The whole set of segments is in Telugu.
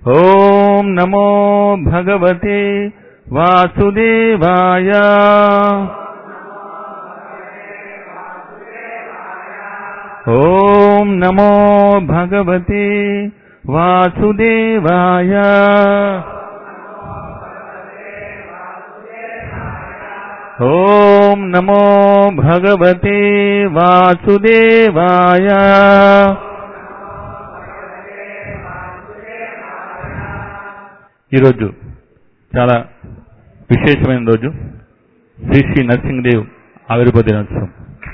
ఓం నమో భగవతే వాసుదేవాయ ఓం నమో భగవతే వాసుదేవాయ ఓం నమో భగవతే వాసుదేవాయ ఈరోజు చాలా విశేషమైన రోజు శ్రీ శ్రీ నరసింహదేవ్ ఆవిర్భ దినోత్సవం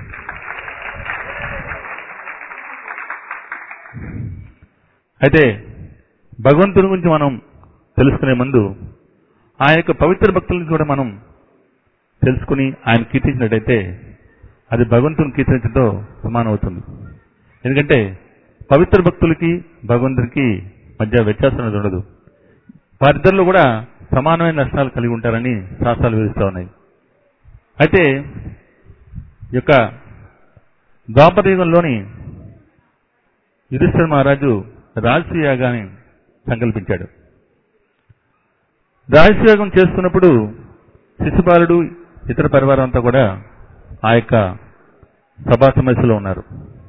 అయితే భగవంతుని గురించి మనం తెలుసుకునే ముందు ఆ యొక్క పవిత్ర భక్తులను కూడా మనం తెలుసుకుని ఆయన కీర్తించినట్టయితే అది భగవంతుని కీర్తించడంతో సమానం అవుతుంది ఎందుకంటే పవిత్ర భక్తులకి భగవంతునికి మధ్య వ్యత్యాసం అనేది ఉండదు వారిద్దరిలో కూడా సమానమైన నష్టాలు కలిగి ఉంటారని శాస్త్రాలు వివరిస్తూ ఉన్నాయి అయితే ఈ యొక్క ద్వాపర యుగంలోని యుధిష్ఠిర మహారాజు రాజసూయ యాగాన్ని సంకల్పించాడు రాజసూయాగం చేస్తున్నప్పుడు శిశుపాలుడు ఇతర పరివారం అంతా కూడా ఆ యొక్క సభా సమస్యలో ఉన్నారు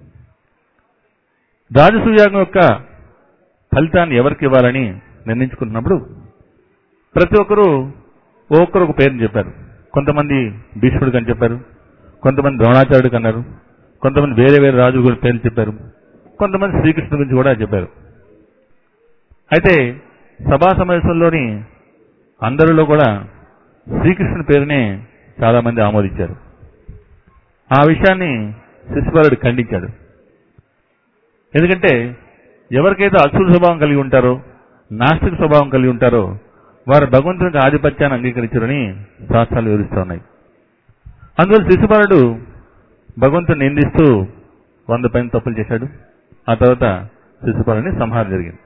రాజసూయాగం యొక్క ఫలితాన్ని ఎవరికి ఇవ్వాలని నిర్ణయించుకుంటున్నప్పుడు ప్రతి ఒక్కరూ ఒక్కరు ఒక పేరుని చెప్పారు కొంతమంది భీష్ముడికి అని చెప్పారు కొంతమంది ద్రోణాచార్యుడికి అన్నారు కొంతమంది వేరే వేరే రాజు గురి పేర్లు చెప్పారు కొంతమంది శ్రీకృష్ణుడి గురించి కూడా చెప్పారు అయితే సభా సమావేశంలోని అందరిలో కూడా శ్రీకృష్ణుని పేరునే చాలా మంది ఆమోదించారు ఆ విషయాన్ని శిశుపాలుడు ఖండించాడు ఎందుకంటే ఎవరికైతే అసురు స్వభావం కలిగి ఉంటారో నాస్తిక స్వభావం కలిగి ఉంటారో వారు భగవంతునికి ఆధిపత్యాన్ని అంగీకరించారని శాస్త్రాలు వివరిస్తూ ఉన్నాయి అందువల్ల శిశుపాలుడు భగవంతుని నిందిస్తూ వంద పైన తప్పులు చేశాడు ఆ తర్వాత శిశుపాలుని సంహారం జరిగింది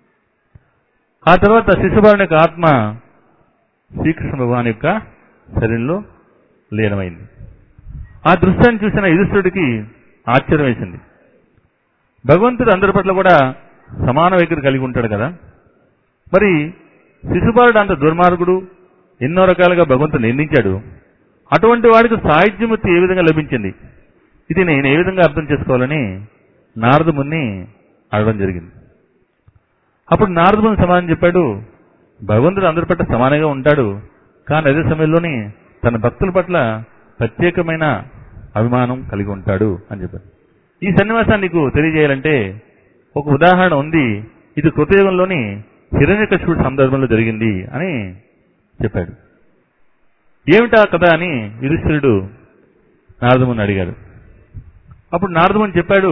ఆ తర్వాత శిశుపాలుని యొక్క ఆత్మ శ్రీకృష్ణ భగవాన్ యొక్క శరీరంలో లీనమైంది ఆ దృశ్యాన్ని చూసిన యుధిష్ఠుడికి ఆశ్చర్యం వేసింది భగవంతుడు అందరి పట్ల కూడా సమాన వైఖరి కలిగి ఉంటాడు కదా మరి శిశుపాలుడు అంత దుర్మార్గుడు ఎన్నో రకాలుగా భగవంతుడు నిందించాడు అటువంటి వాడికి సాహిత్యముక్తి ఏ విధంగా లభించింది ఇది నేను ఏ విధంగా అర్థం చేసుకోవాలని నారదముని అడగడం జరిగింది అప్పుడు నారదముని సమాధానం చెప్పాడు భగవంతుడు అందరి పట్ల సమానంగా ఉంటాడు కానీ అదే సమయంలోని తన భక్తుల పట్ల ప్రత్యేకమైన అభిమానం కలిగి ఉంటాడు అని చెప్పాడు ఈ సన్నివేశాన్ని నీకు తెలియజేయాలంటే ఒక ఉదాహరణ ఉంది ఇది కృతయుగంలోని హిరణ్యకశిపుడు సందర్భంలో జరిగింది అని చెప్పాడు ఏమిటా కథ అని యుధిష్ఠిరుడు నారదముని అడిగాడు అప్పుడు నారదముని చెప్పాడు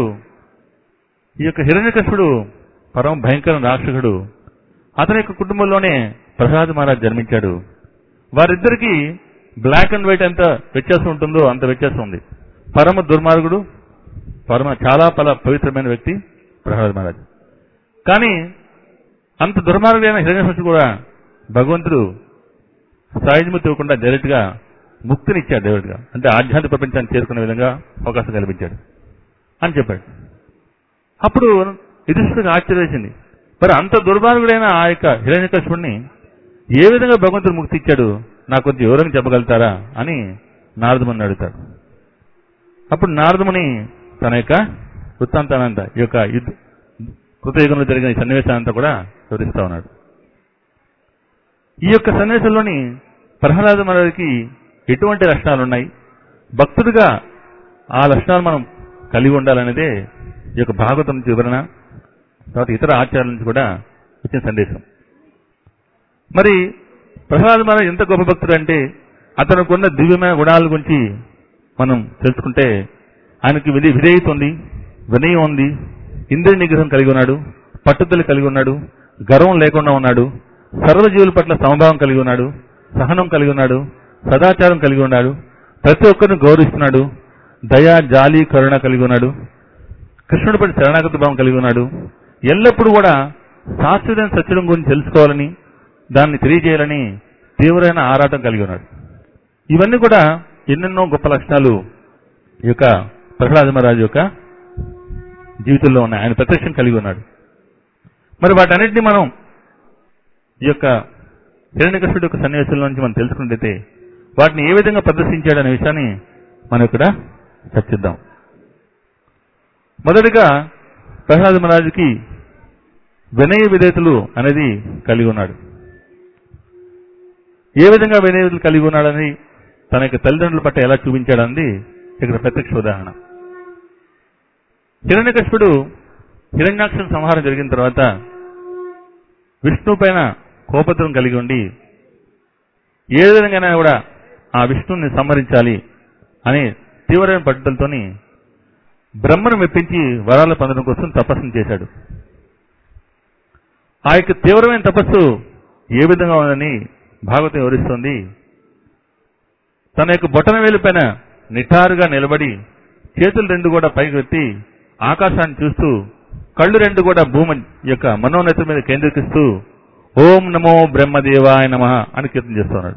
ఈ యొక్క హిరణ్యకశిపుడు పరమ భయంకర రాక్షసుడు అతని యొక్క కుటుంబంలోనే ప్రసాద్ మహారాజ్ జన్మించాడు వారిద్దరికి బ్లాక్ అండ్ వైట్ ఎంత వ్యత్యాసం ఉంటుందో అంత వ్యత్యాసం ఉంది పరమ దుర్మార్గుడు పరమ చాలా పల పవిత్రమైన వ్యక్తి ప్రహ్లాద్ మహారాజ్ కానీ అంత దుర్మార్గుడైన హిరణ్యకశిపుడు కూడా భగవంతుడు సాయుధముక్తి ఇవ్వకుండా డైరెక్ట్ గా ముక్తినిచ్చాడు డైరెక్ట్ గా అంటే ఆధ్యాత్మిక ప్రపంచాన్ని చేరుకునే విధంగా అవకాశం కల్పించాడు అని చెప్పాడు అప్పుడు యుధిష్ఠుడికి ఆశ్చర్యం వేసింది మరి అంత దుర్మార్గుడైన ఆ యొక్క హిరణ్యకశిపుడిని ఏ విధంగా భగవంతుడు ముక్తి ఇచ్చాడు నాకు కొంచెం వివరంగా చెప్పగలుగుతారా అని నారదముని అడుగుతాడు అప్పుడు నారదముని తన యొక్క వృత్తాంతానంతా ఈ యొక్క యుద్ధ కృతయుగంలో జరిగిన ఈ సన్నివేశానంతా కూడా వివరిస్తా ఉన్నాడు ఈ యొక్క సన్నివేశంలోని ప్రహ్లాద మహారాజుకి ఎటువంటి లక్షణాలు ఉన్నాయి భక్తుడిగా ఆ లక్షణాలు మనం కలిగి ఉండాలనేదే ఈ యొక్క భాగవతం నుంచి వివరణ తర్వాత ఇతర ఆచారాల నుంచి కూడా వచ్చిన సందేశం మరి ప్రహ్లాద మహారాజ్ ఎంత గొప్ప భక్తుడు అంటే అతనికి ఉన్న దివ్యమైన గుణాల గురించి మనం తెలుసుకుంటే ఆయనకి విధి విధేయత ఉంది వినయం ఉంది ఇంద్రియ నిగ్రహం కలిగి ఉన్నాడు పట్టుదల కలిగి ఉన్నాడు గర్వం లేకుండా ఉన్నాడు సర్వజీవుల పట్ల సమభావం కలిగి ఉన్నాడు సహనం కలిగి ఉన్నాడు సదాచారం కలిగి ఉన్నాడు ప్రతి ఒక్కరిని గౌరవిస్తున్నాడు దయ జాలి కరుణ కలిగి ఉన్నాడు కృష్ణుడి పట్ల శరణాగతి భావం కలిగి ఉన్నాడు ఎల్లప్పుడూ కూడా శాశ్వతమైన సత్యం గురించి తెలుసుకోవాలని దాన్ని తెలియజేయాలని తీవ్రమైన ఆరాటం కలిగి ఉన్నాడు ఇవన్నీ కూడా ఎన్నెన్నో గొప్ప లక్షణాలు ఈ యొక్క ప్రహ్లాద మహారాజు యొక్క జీవితంలో ఉన్నాయి ఆయన ప్రత్యక్షం కలిగి ఉన్నాడు మరి వాటన్నిటిని మనం ఈ యొక్క హిరణ్యకృష్ణుడి యొక్క సన్నివేశంలో నుంచి మనం తెలుసుకున్నట్టయితే వాటిని ఏ విధంగా ప్రదర్శించాడనే విషయాన్ని మనం ఇక్కడ చర్చిద్దాం మొదటిగా ప్రహ్లాద మహారాజుకి వినయ విధేయతలు అనేది కలిగి ఉన్నాడు ఏ విధంగా వినయ విధేయతలు కలిగి ఉన్నాడని తన యొక్క తల్లిదండ్రుల పట్ల ఎలా చూపించాడన్నది ఇక్కడ ప్రత్యక్ష ఉదాహరణ హిరణ్యకశిపుడు హిరణ్యాక్షం సంహారం జరిగిన తర్వాత విష్ణు పైన కోపత్వం కలిగి ఉండి ఏ విధంగానైనా కూడా ఆ విష్ణుని సంహరించాలి అనే తీవ్రమైన పట్టుదలతోని బ్రహ్మను మెప్పించి వరాలు పొందడం కోసం తపస్సును చేశాడు ఆ యొక్క తీవ్రమైన తపస్సు ఏ విధంగా ఉందని భాగవతం వివరిస్తోంది తన యొక్క బొటన వేలు పైన నిటారుగా నిలబడి చేతులు రెండు కూడా పైకి ఎత్తి ఆకాశాన్ని చూస్తూ కళ్ళు రెండు కూడా భూమి యొక్క మనోన్నతి మీద కేంద్రీకరిస్తూ ఓం నమో బ్రహ్మదేవాయ నమ అని కీర్తన చేస్తున్నాడు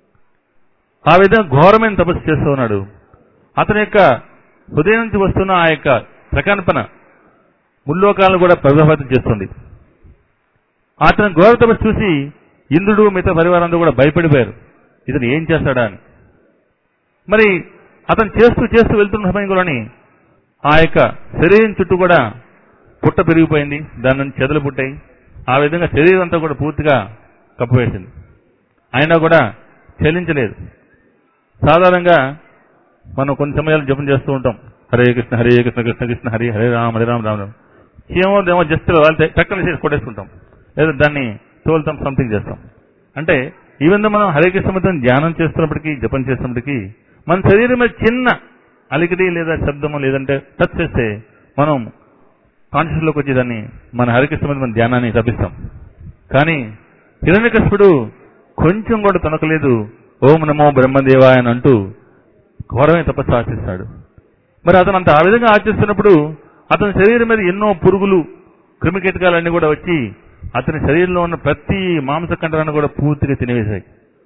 ఆ విధంగా ఘోరమైన తపస్సు చేస్తూ ఉన్నాడు అతని యొక్క హృదయం నుంచి వస్తున్న ఆ యొక్క ప్రకంపన ముల్లోకాలను కూడా ప్రభావితం చేస్తుంది అతని ఘోర తపస్సు చూసి ఇంద్రుడు మిగతా పరివారంతో కూడా భయపడిపోయారు ఇతను ఏం చేస్తాడా అని మరి అతను చేస్తూ చేస్తూ వెళ్తున్న సమయంలోని ఆ యొక్క శరీరం చుట్టూ కూడా పుట్ట పెరిగిపోయింది దాని నుంచి చెదలు పుట్టాయి ఆ విధంగా శరీరం అంతా కూడా పూర్తిగా కప్పివేసింది అయినా కూడా చెల్లించలేదు సాధారణంగా మనం కొన్ని సమయాలు జపం చేస్తూ ఉంటాం హరే కృష్ణ హరే కృష్ణ కృష్ణ కృష్ణ హరి హరే రామ హరే రామ రామ రామ ఏమో దేమో జస్ట్ వెళ్తే టక్కన చేసి కొట్టేసుకుంటాం లేదా దాన్ని తోలుతాం సంథింగ్ చేస్తాం అంటే ఈవెన్ మనం హరే కృష్ణ మొత్తం ధ్యానం చేస్తున్నప్పటికీ జపం చేస్తున్నప్పటికీ మన శరీరం మీద చిన్న అలికిడి లేదా శబ్దము లేదంటే టచ్ చేస్తే మనం కాన్షియస్ లోకి వచ్చి దాన్ని మన హరికృష్ణ మీద మన ధ్యానాన్ని తప్పిస్తాం కానీ హిరణ్యకశిపుడు కొంచెం కూడా తొనకలేదు ఓం నమో బ్రహ్మదేవాయ అని అంటూ ఘోరమైన తపస్సు ఆచరిస్తాడు మరి అతను అంత ఆ విధంగా ఆచరిస్తున్నప్పుడు అతని శరీరం మీద ఎన్నో పురుగులు క్రిమికీటకాలన్నీ కూడా వచ్చి అతని శరీరంలో ఉన్న ప్రతి మాంసకండరాన్ని కూడా పూర్తిగా తినివేశాయి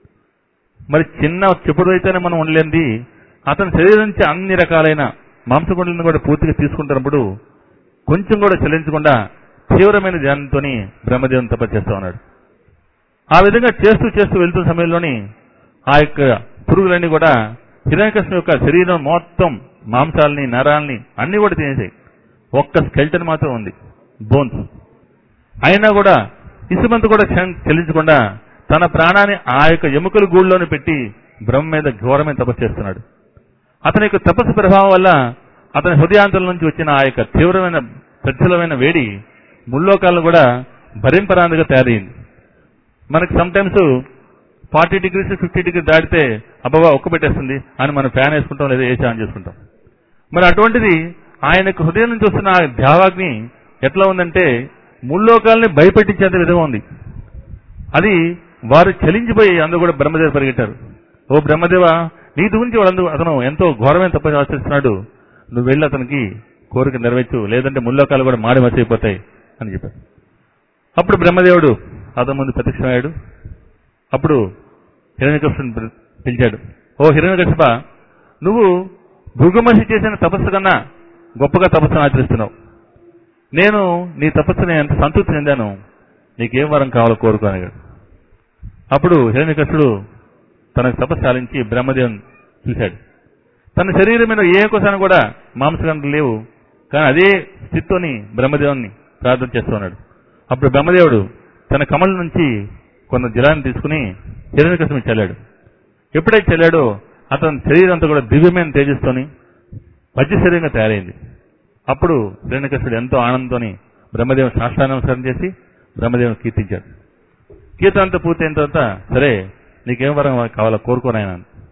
మరి చిన్న చెప్పుడు అయితేనే మనం ఉండలేంది అతని శరీరం నుంచి అన్ని రకాలైన మాంసకుండలను కూడా పూర్తిగా తీసుకుంటున్నప్పుడు కొంచెం కూడా చెల్లించకుండా తీవ్రమైన ధ్యానంతో బ్రహ్మదేవుని తపస్సు చేస్తూ ఉన్నాడు ఆ విధంగా చేస్తూ చేస్తూ వెళ్తున్న సమయంలోని ఆ యొక్క పురుగులన్నీ కూడా హిరణ్యకృష్ణ యొక్క శరీరం మొత్తం మాంసాలని నరాల్ని అన్ని కూడా తినేసాయి ఒక్క స్కెల్టన్ మాత్రం ఉంది బోన్స్ అయినా కూడా ఇసుమంత కూడా క్షణం చెల్లించకుండా తన ప్రాణాన్ని ఆ యొక్క ఎముకల గూళ్ళలోనే పెట్టి బ్రహ్మ మీద ఘోరమైన తపస్సు చేస్తున్నాడు అతని యొక్క తపస్సు ప్రభావం వల్ల అతని హృదయాంతరం నుంచి వచ్చిన ఆ యొక్క తీవ్రమైన ప్రజ్వలమైన వేడి ముల్లోకాలను కూడా భరింపరాందుగా తయారైంది మనకి some times forty degrees fifty degree దాటితే అబ్బా ఒక్క పెట్టేస్తుంది అని మనం ఫ్యాన్ వేసుకుంటాం లేదా ఏసీ ఆన్ చేసుకుంటాం మరి అటువంటిది ఆయనకు హృదయం నుంచి వస్తున్న ఆ ధ్యావాగ్ని ఎట్లా ఉందంటే ముల్లోకాలని భయపెట్టించేంత విధంగా ఉంది అది వారు చలించిపోయి అందరూ కూడా బ్రహ్మదేవ పరిగెట్టారు ఓ బ్రహ్మదేవ నీ గురించి వాళ్ళందరూ అతను ఎంతో ఘోరమైన తప్పని ఆచరిస్తున్నాడు నువ్వు వెళ్ళి అతనికి కోరిక నెరవేర్చు లేదంటే ముల్లోకాలు కూడా మాడి మసైపోతాయి అని చెప్పారు అప్పుడు బ్రహ్మదేవుడు అతని ముందు ప్రత్యక్షమయ్యాడు అప్పుడు హిరణ్యకృష్ణుని పిలిచాడు ఓ హిరణ్యకృష్ణ నువ్వు భృగుమహి చేసిన తపస్సు కన్నా గొప్పగా తపస్సును ఆచరిస్తున్నావు నేను నీ తపస్సుని ఎంత సంతృప్తి చెందాను నీకేం వరం కావాలో కోరుకో అన్నాడు అప్పుడు హిరణ్యకృష్ణుడు తనకు తపస్సు చాలించి బ్రహ్మదేవుని చూశాడు తన శరీరం మీద ఏ ఒక్కసారి కూడా మాంసగంటలు లేవు కానీ అదే స్థితితోని బ్రహ్మదేవుని ప్రార్థన చేస్తున్నాడు అప్పుడు బ్రహ్మదేవుడు తన కమల నుంచి కొంత జలాన్ని తీసుకుని హిరణ్యకృష్ణుని చల్లాడు ఎప్పుడైతే చల్లాడో అతని శరీరం అంతా కూడా దివ్యమైన తేజస్తోని మధ్య శరీరంగా తయారైంది అప్పుడు హిరణ్యకృష్ణుడు ఎంతో ఆనందంతోని బ్రహ్మదేవుని సాష్టాంగ నమస్కారం చేసి బ్రహ్మదేవుని కీర్తించాడు కీర్తన అంతా పూర్తయిన తర్వాత సరే నీకేం వరం కావాలో కోరుకోనాయన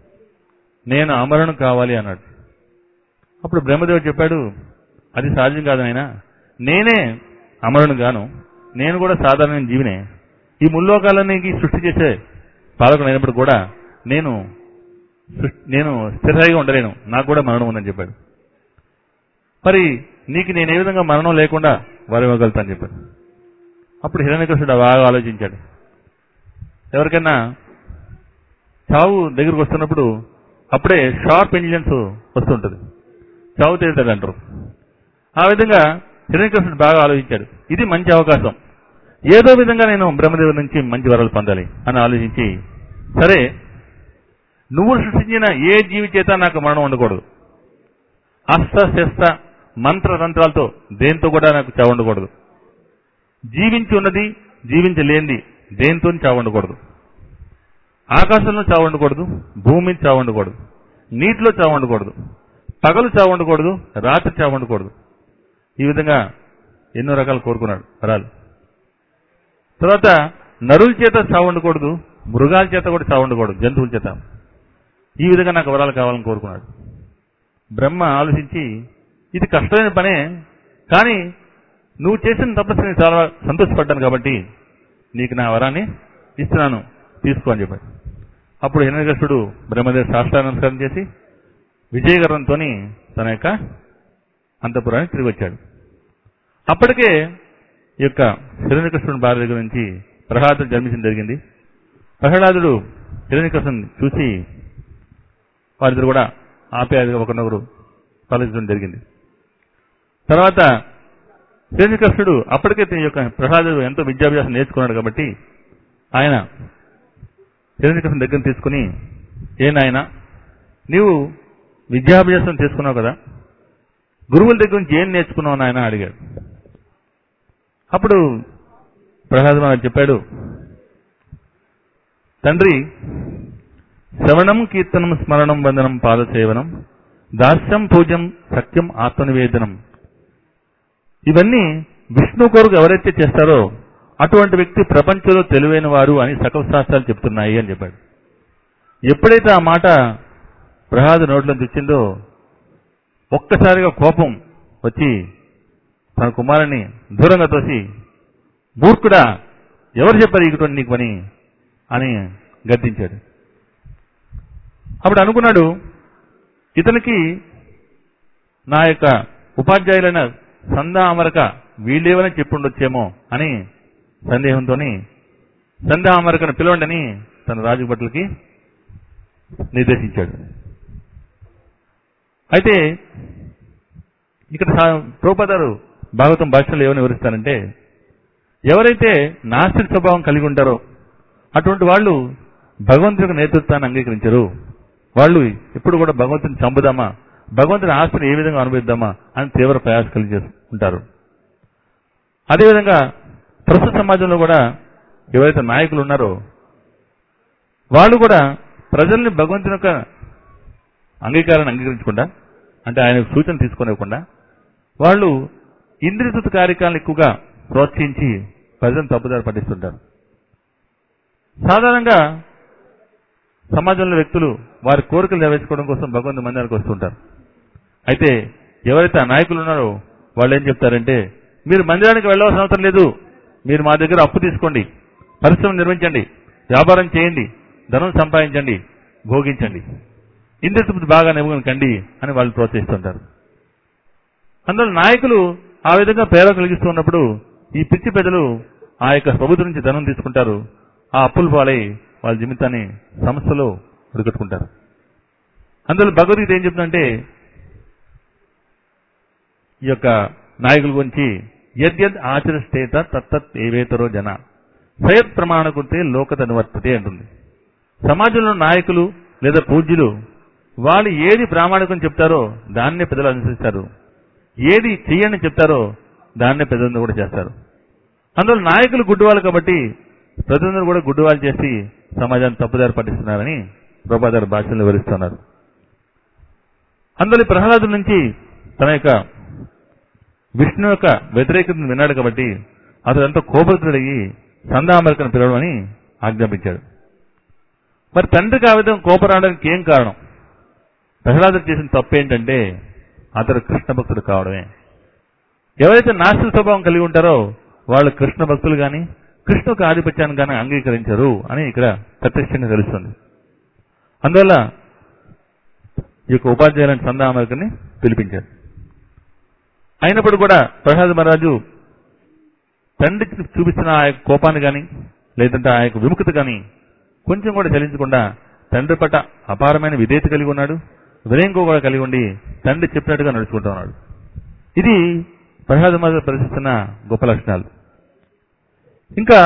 నేను అమరణం కావాలి అన్నాడు అప్పుడు బ్రహ్మదేవుడు చెప్పాడు అది సహజం కాదు నాయన నేనే అమరుని గాను నేను కూడా సాధారణ జీవినే ఈ ముల్లోకాలన్నీ సృష్టి చేసే పాలకుడు అయినప్పుడు కూడా నేను సృష్టి- నేను స్థిరగా ఉండలేను నాకు కూడా మరణం ఉందని చెప్పాడు మరి నీకు నేను ఏ విధంగా మరణం లేకుండా వరం ఇవ్వగలుగుతాను చెప్పాడు అప్పుడు హిరణ్యకృష్ణుడు బాగా ఆలోచించాడు ఎవరికైనా చావు దగ్గరకు వస్తున్నప్పుడు అప్పుడే షార్ప్ ఇంటెలిజెన్స్ వస్తుంటుంది చావు తేలుతాడు అంటారు ఆ విధంగా హిరణ్యకృష్ణుడు బాగా ఆలోచించాడు ఇది మంచి అవకాశం ఏదో విధంగా నేను బ్రహ్మదేవుడి నుంచి మంచి వరాలు పొందాలి అని ఆలోచించి సరే నువ్వు సృష్టించిన ఏ జీవి చేత నాకు మరణం ఉండకూడదు అస్త శస్త మంత్ర తంత్రాలతో దేంతో కూడా నాకు చావు ఉండకూడదు జీవించి ఉన్నది జీవించలేనిది దేంతో చావు ఉండకూడదు ఆకాశంలో చావు ఉండకూడదు భూమి మీద చావు ఉండకూడదు నీటిలో చావు ఉండకూడదు పగలు చావు ఉండకూడదు రాత్రి చావు ఉండకూడదు ఈ విధంగా ఎన్నో రకాలు కోరుకున్నాడు వరాలు తర్వాత నరుల చేత చావు ఉండకూడదు మృగాల చేత కూడా చావు ఉండకూడదు జంతువుల చేత ఈ విధంగా నాకు వరాలు కావాలని కోరుకున్నాడు బ్రహ్మ ఆలోచించి ఇది కష్టమైన పనే కానీ నువ్వు చేసిన తపస్సుని చాలా సంతోషపడ్డాను కాబట్టి నీకు నా వరాన్ని ఇస్తున్నాను తీసుకో అని చెప్పాడు అప్పుడు హిరణ్యకృష్ణుడు బ్రహ్మదేవ సాష్టాంగ నమస్కారం చేసి విజయగర్వంతో తన యొక్క అంతపురానికి తిరిగి వచ్చాడు అప్పటికే ఈ యొక్క హిరణ్యకృష్ణుడి భార్య దగ్గర నుంచి ప్రహ్లాదుడు జన్మించడం జరిగింది ప్రహ్లాదుడు హిరణ్యకృష్ణుని చూసి వారిద్దరు కూడా ఆప్యాయతగా ఒకరినొకరు తలెత్తడం జరిగింది తర్వాత హిరణ్యకృష్ణుడు అప్పటికే ఈ యొక్క ప్రహ్లాదుడు ఎంతో విద్యాభ్యాసం నేర్చుకున్నాడు కాబట్టి ఆయన హిరణ్యకృష్ణ దగ్గర తీసుకుని ఏ నాయన నీవు విద్యాభ్యాసం చేసుకున్నావు కదా గురువుల దగ్గర నుంచి ఏం నేర్చుకున్నావు నాయన అడిగాడు అప్పుడు ప్రహ్లాద మహారాజ్ చెప్పాడు తండ్రి శ్రవణం కీర్తనం స్మరణం వందనం పాదసేవనం దాస్యం పూజ్యం సత్యం ఆత్మనివేదనం ఇవన్నీ విష్ణు కొరకు ఎవరైతే చేస్తారో అటువంటి వ్యక్తి ప్రపంచంలో తెలివైన వారు అని సకల శాస్త్రాలు చెప్తున్నాయి అని చెప్పాడు ఎప్పుడైతే ఆ మాట ప్రహ్లాద నోట్లో తెచ్చిందో ఒక్కసారిగా కోపం వచ్చి తన కుమారుని దూరంగా తోసి మూర్ఖుడా ఎవరు చెప్పారు ఇటువంటి నీకు పని అని గద్దించాడు అప్పుడు అనుకున్నాడు ఇతనికి నా యొక్క ఉపాధ్యాయులైన సందా అమరక వీళ్ళేవని చెప్పుండొచ్చేమో అని సందేహంతో సందా అమరకను పిలవండని తన రాజుభట్లకి నిర్దేశించాడు అయితే ఇక్కడ ప్రభుపదారు భాగవతం భాషలో ఏమని వివరిస్తారంటే ఎవరైతే నాస్తిక స్వభావం కలిగి ఉంటారో అటువంటి వాళ్ళు భగవంతుడి నేతృత్వాన్ని అంగీకరించరు వాళ్ళు ఎప్పుడు కూడా భగవంతుని చంపుదామా భగవంతుని ఆస్తిని ఏ విధంగా అనుభవిద్దామా అని తీవ్ర ప్రయాస కలిగి ఉంటారు అదేవిధంగా ప్రస్తుత సమాజంలో కూడా ఎవరైతే నాయకులు ఉన్నారో వాళ్ళు కూడా ప్రజల్ని భగవంతుని యొక్క అంగీకారాన్ని అంగీకరించకుండా అంటే ఆయన సూచన తీసుకోనివ్వకుండా వాళ్ళు ఇంద్రియతృత కార్యక్రమాలను ఎక్కువగా ప్రోత్సహించి ప్రజలను తప్పుదారి పట్టిస్తుంటారు సాధారణంగా సమాజంలో వ్యక్తులు వారి కోరికలు నెరవేర్చుకోవడం కోసం భగవంతు మందిరానికి వస్తుంటారు అయితే ఎవరైతే ఆ నాయకులు ఉన్నారో వాళ్ళు ఏం చెప్తారంటే మీరు మందిరానికి వెళ్ళవలసిన అవసరం లేదు మీరు మా దగ్గర అప్పు తీసుకోండి పరిశ్రమ నిర్మించండి వ్యాపారం చేయండి ధనం సంపాదించండి భోగించండి ఇంద్రతృప్తి బాగా కండి అని వాళ్ళు ప్రోత్సహిస్తుంటారు అందువల్ల నాయకులు ఆ విధంగా ప్రేరణ కలిగిస్తూ ఉన్నప్పుడు ఈ పిచ్చి పెద్దలు ఆ యొక్క ప్రభుత్వం నుంచి ధనం తీసుకుంటారు ఆ అప్పులు పాలై వాళ్ళ జీవితాన్ని సమస్యలో ఉడకట్టుకుంటారు అందులో భగవద్గీత ఏం చెప్తుందంటే ఈ యొక్క నాయకుల గురించి యద్యద్ ఆచరిస్తేత తత్తత్ ఏవేతరో జన సయత్ ప్రమాణకుతే లోకత నివర్తతే అంటుంది సమాజంలో నాయకులు లేదా పూజ్యులు వాళ్ళు ఏది ప్రామాణికం చెప్తారో దాన్నే పెద్దలు అనుసరిస్తారు ఏది చెయ్యని చెప్తారో దాన్నే పెద్దలందరూ కూడా చేస్తారు అందులో నాయకులు గుడ్డివాళ్ళు కాబట్టి ప్రజలందరూ కూడా గుడ్డివాళ్ళు చేసి సమాజాన్ని తప్పుదారి పట్టిస్తున్నారని ప్రభాదారు భాషలు వివరిస్తున్నారు అందులో ఈ ప్రహ్లాదు నుంచి తన యొక్క విష్ణు యొక్క వ్యతిరేకతను విన్నాడు కాబట్టి అతడు ఎంతో కోపతుడయ్యి సందామరికను పిలవడమని ఆజ్ఞాపించాడు మరి తండ్రికి ఆ విధంగా కోపం రావడానికి ఏం కారణం ప్రహ్లాదుడు చేసిన తప్పు ఏంటంటే అతడు కృష్ణ భక్తుడు కావడమే ఎవరైతే నాస్తిక స్వభావం కలిగి ఉంటారో వాళ్ళు కృష్ణ భక్తులు గాని కృష్ణకు ఆధిపత్యాన్ని గాని అంగీకరించరు అని ఇక్కడ ప్రత్యక్షంగా తెలుస్తుంది అందువల్ల ఈ యొక్క ఉపాధ్యాయులను సందామరికని పిలిపించారు అయినప్పుడు కూడా ప్రసాద్ మహారాజు తండ్రికి చూపిస్తున్న ఆ యొక్క కోపాన్ని గాని లేదంటే ఆ యొక్క విముఖత గాని కొంచెం కూడా చలించకుండా తండ్రి పట్ల అపారమైన విధేయత కలిగి ఉన్నాడు వినయం కూడా కలిగి ఉండి తండ్రి చెప్పినట్టుగా నడుచుకుంటూ ఉన్నాడు ఇది ప్రసాద్ మహారాజు ప్రదర్శిస్తున్న గొప్ప లక్షణాలు ఇంకా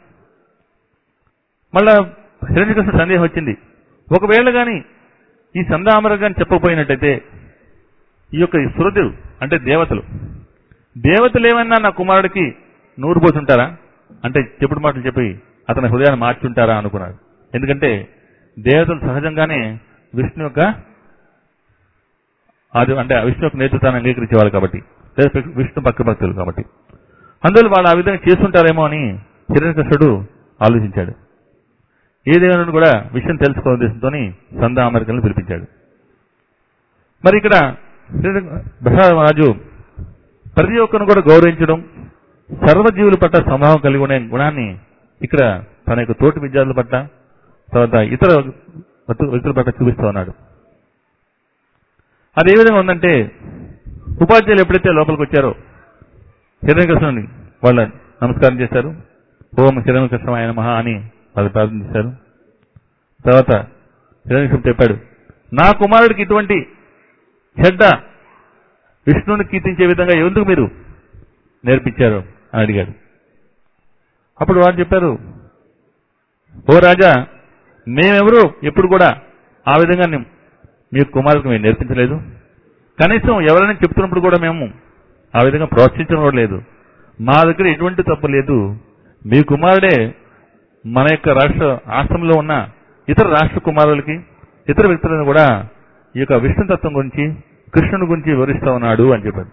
మళ్ళా హిరణ్యకృష్ణ సందేహం వచ్చింది ఒకవేళ గాని ఈ సందామర గాని చెప్పకపోయినట్టయితే ఈ యొక్క సురతులు అంటే దేవతలు దేవతలు ఏమన్నా నా కుమారుడికి నూరు పోతుంటారా అంటే చెప్పుడు మాటలు చెప్పి అతని హృదయాన్ని మార్చుంటారా అనుకున్నాడు ఎందుకంటే దేవతలు సహజంగానే విష్ణు యొక్క అది అంటే ఆ విష్ణు యొక్క నేతృత్వాన్ని అంగీకరించేవాళ్ళు కాబట్టి లేదా విష్ణు పక్క భక్తులు కాబట్టి అందువల్ల వాళ్ళు ఆ విధంగా చేస్తుంటారేమో అని హిరణ్యకృష్ణుడు ఆలోచించాడు ఏ దేవుని కూడా విషయం తెలుసుకోవాలని ఉద్దేశంతో సందా అమెరికలను పిలిపించాడు మరి ఇక్కడ రాజు ప్రతి ఒక్కరిని కూడా గౌరవించడం సర్వజీవుల పట్ల స్వభావం కలిగి ఉండే గుణాన్ని ఇక్కడ తన యొక్క తోటి విద్యార్థుల పట్ల తర్వాత ఇతర వ్యక్తు- వ్యక్తుల పట్ల చూపిస్తూ ఉన్నాడు అది ఏ విధంగా ఉందంటే ఉపాధ్యాయులు ఎప్పుడైతే లోపలికి వచ్చారో హిరణ్యకృష్ణుని వాళ్ళ నమస్కారం చేశారు ఓం హిరణ్యకృష్ణ ఆయన మహా అని వాళ్ళు ప్రార్థన చేశారు తర్వాత హిరణ్యకృష్ణుడు చెప్పాడు నా కుమారుడికి ఇటువంటి చెడ్డ విష్ణువుని కీర్తించే విధంగా ఎందుకు మీరు నేర్పించారు అని అడిగాడు అప్పుడు వారు చెప్పారు ఓ రాజా మేమెవరు ఎప్పుడు కూడా ఆ విధంగా ని- మీ కుమారుడికి మేము నేర్పించలేదు కనీసం ఎవరైనా చెప్తున్నప్పుడు కూడా మేము ఆ విధంగా ప్రోత్సహించడం కూడా లేదు మా దగ్గర ఎటువంటి తప్పు లేదు మీ కుమారుడే మన యొక్క రాష్ట్ర రాష్ట్రంలో ఉన్న ఇతర రాష్ట్ర కుమారులకి ఇతర వ్యక్తులను కూడా ఈ యొక్క విష్ణుతత్వం గురించి కృష్ణుని గురించి వివరిస్తా ఉన్నాడు అని చెప్పారు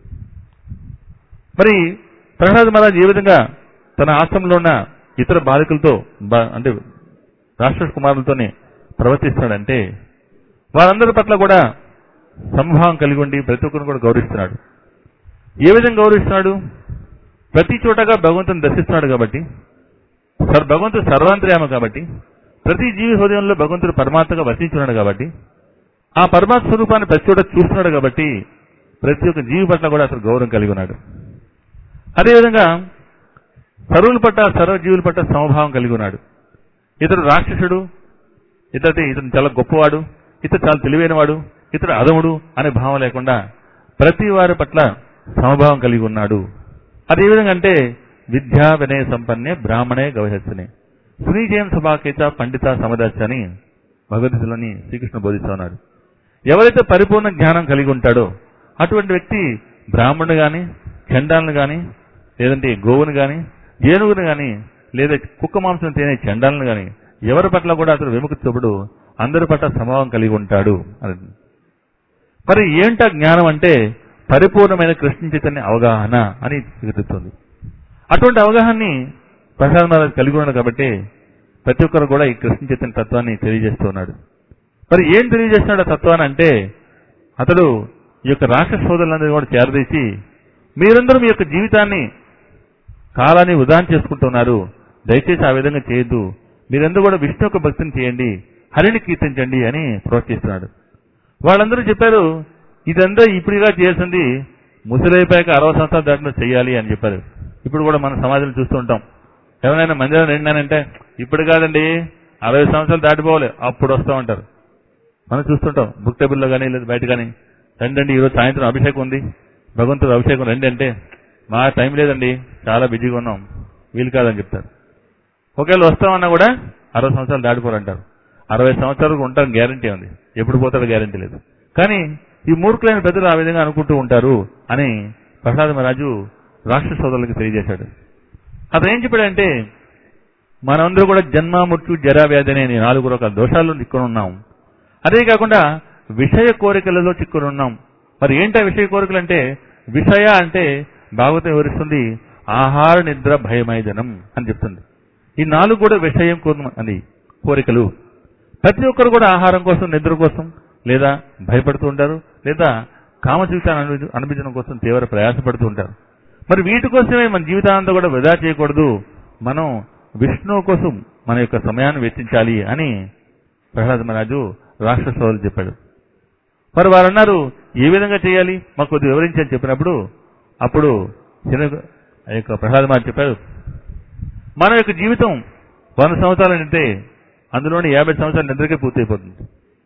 మరి ప్రహ్లాద్ మహారాజ్ ఏ విధంగా తన ఆశ్రమంలో ఉన్న ఇతర బాలికలతో బా- అంటే రాష్ట్ర కుమారులతోనే ప్రవర్తిస్తున్నాడంటే వారందరి పట్ల కూడా సంభావం కలిగి ఉండి ప్రతి ఒక్కరిని కూడా గౌరవిస్తున్నాడు ఏ విధంగా గౌరవిస్తున్నాడు ప్రతి చోటగా భగవంతుని దర్శిస్తున్నాడు కాబట్టి సర్- భగవంతుడు సర్వాంతర్యామ కాబట్టి ప్రతి జీవి హృదయంలో భగవంతుడు పరమాత్మగా వసించున్నాడు కాబట్టి ఆ పరమాత్మ స్వరూపాన్ని ప్రతి చోట చూస్తున్నాడు కాబట్టి ప్రతి ఒక్క జీవి పట్ల కూడా అతను గౌరవం కలిగి ఉన్నాడు అదేవిధంగా సర్వుల పట్ల సర్వజీవుల పట్ల సమభావం కలిగి ఉన్నాడు ఇతడు రాక్షసుడు ఇతడి ఇతను చాలా గొప్పవాడు ఇతడు చాలా తెలివైనవాడు ఇతడు అదముడు అనే భావం లేకుండా ప్రతి వారి పట్ల సమభావం కలిగి ఉన్నాడు అది ఏ విధంగా అంటే విద్యా వినయ సంపన్నే బ్రాహ్మణే గవహస్సనే శ్రీజయం సభాకేత పండిత సమదర్శ అని భగవద్గీతలోని శ్రీకృష్ణ బోధిస్తూ ఉన్నాడు ఎవరైతే పరిపూర్ణ జ్ఞానం కలిగి ఉంటాడో అటువంటి వ్యక్తి బ్రాహ్మణుడు గాని చండాలను గాని లేదంటే గోవును గాని ఏనుగును గాని లేదా కుక్క మాంసం తినే చండాలను గాని ఎవరి పట్ల కూడా అతడు విముఖత చూపుడు అందరి పట్ల సమభావం కలిగి ఉంటాడు అని మరి ఏంట జ్ఞానం అంటే పరిపూర్ణమైన కృష్ణ చైతన్య అవగాహన అని చెబుతుంది అటువంటి అవగాహనని ప్రసాద్ మహారాజ్ కలిగి ఉన్నాడు కాబట్టి ప్రతి ఒక్కరు కూడా ఈ కృష్ణ చైతన్య తత్వాన్ని తెలియజేస్తున్నాడు మరి ఏం తెలియజేస్తున్నాడు ఆ తత్వాన్ని అంటే అతడు ఈ యొక్క రాక్షస సోదరులందరినీ కూడా చేరదీసి మీరందరూ మీ యొక్క జీవితాన్ని కాలాన్ని వృధా చేసుకుంటున్నారు దయచేసి ఆ విధంగా చేయొద్దు మీరందరూ కూడా విష్ణు యొక్క భక్తిని చేయండి హరిని కీర్తించండి అని ప్రోత్సహిస్తున్నాడు వాళ్ళందరూ చెప్పారు ఇదంతా ఇప్పుడుగా చేయాల్సింది ముసలైపోయాక అరవై సంవత్సరాలు దాటిన చేయాలి అని చెప్పారు ఇప్పుడు కూడా మన సమాజంలో చూస్తూ ఉంటాం ఎవరైనా మందిరం నిండానంటే ఇప్పుడు కాదండి అరవై సంవత్సరాలు దాటిపోవాలి అప్పుడు వస్తూ ఉంటారు మనం చూస్తుంటాం బుక్ టేబుల్లో కానీ లేదా బయట కానీ రండి ఈరోజు సాయంత్రం అభిషేకం ఉంది భగవంతుడు అభిషేకం రండి అంటే మా టైం లేదండి చాలా బిజీగా ఉన్నాం వీలు కాదని చెప్తారు ఒకవేళ వస్తామన్నా కూడా అరవై సంవత్సరాలు దాటిపోరంటారు అరవై సంవత్సరాలకు ఉంటారు గ్యారంటీ ఉంది ఎప్పుడు పోతారో గ్యారంటీ లేదు కానీ ఈ మూర్ఖులైన పెద్దలు ఆ విధంగా అనుకుంటూ ఉంటారు అని ప్రసాద్ మహారాజు రాష్ట్ర సోదరులకు తెలియజేశాడు అతను ఏం చెప్పాడంటే మనందరూ కూడా జన్మ మృత్యు జరా వ్యాధి అనే ఈ నాలుగు రకాల దోషాల్లో చిక్కుని ఉన్నాం అదే కాకుండా విషయ కోరికలలో చిక్కుని ఉన్నాం మరి ఏంటి ఆ విషయ కోరికలు అంటే విషయ అంటే భాగవతం వివరిస్తుంది ఆహార నిద్ర భయమైదనం అని చెప్తుంది ఈ నాలుగు కూడా విషయం కోసం అది కోరికలు ప్రతి ఒక్కరు కూడా ఆహారం కోసం నిద్ర కోసం లేదా భయపడుతూ ఉంటారు లేదా కామ జీవితాన్ని అనుభవి- అనిపించడం కోసం తీవ్ర ప్రయాసపడుతూ ఉంటారు మరి వీటి కోసమే మన జీవితాంతా కూడా వృధా చేయకూడదు మనం విష్ణువు కోసం మన యొక్క సమయాన్ని వెచ్చించాలి అని ప్రహ్లాద మహారాజు రాష్ట్ర సోదరులు చెప్పాడు మరి వారు అన్నారు ఏ విధంగా చేయాలి మాకు కొద్దిగా వివరించని చెప్పినప్పుడు అప్పుడు హిర- ఆ యొక్క ప్రహ్లాద మహారాజు చెప్పాడు మన యొక్క జీవితం వంద సంవత్సరాలు నింటే అందులోని యాభై సంవత్సరాలు నిద్రకే పూర్తయిపోతుంది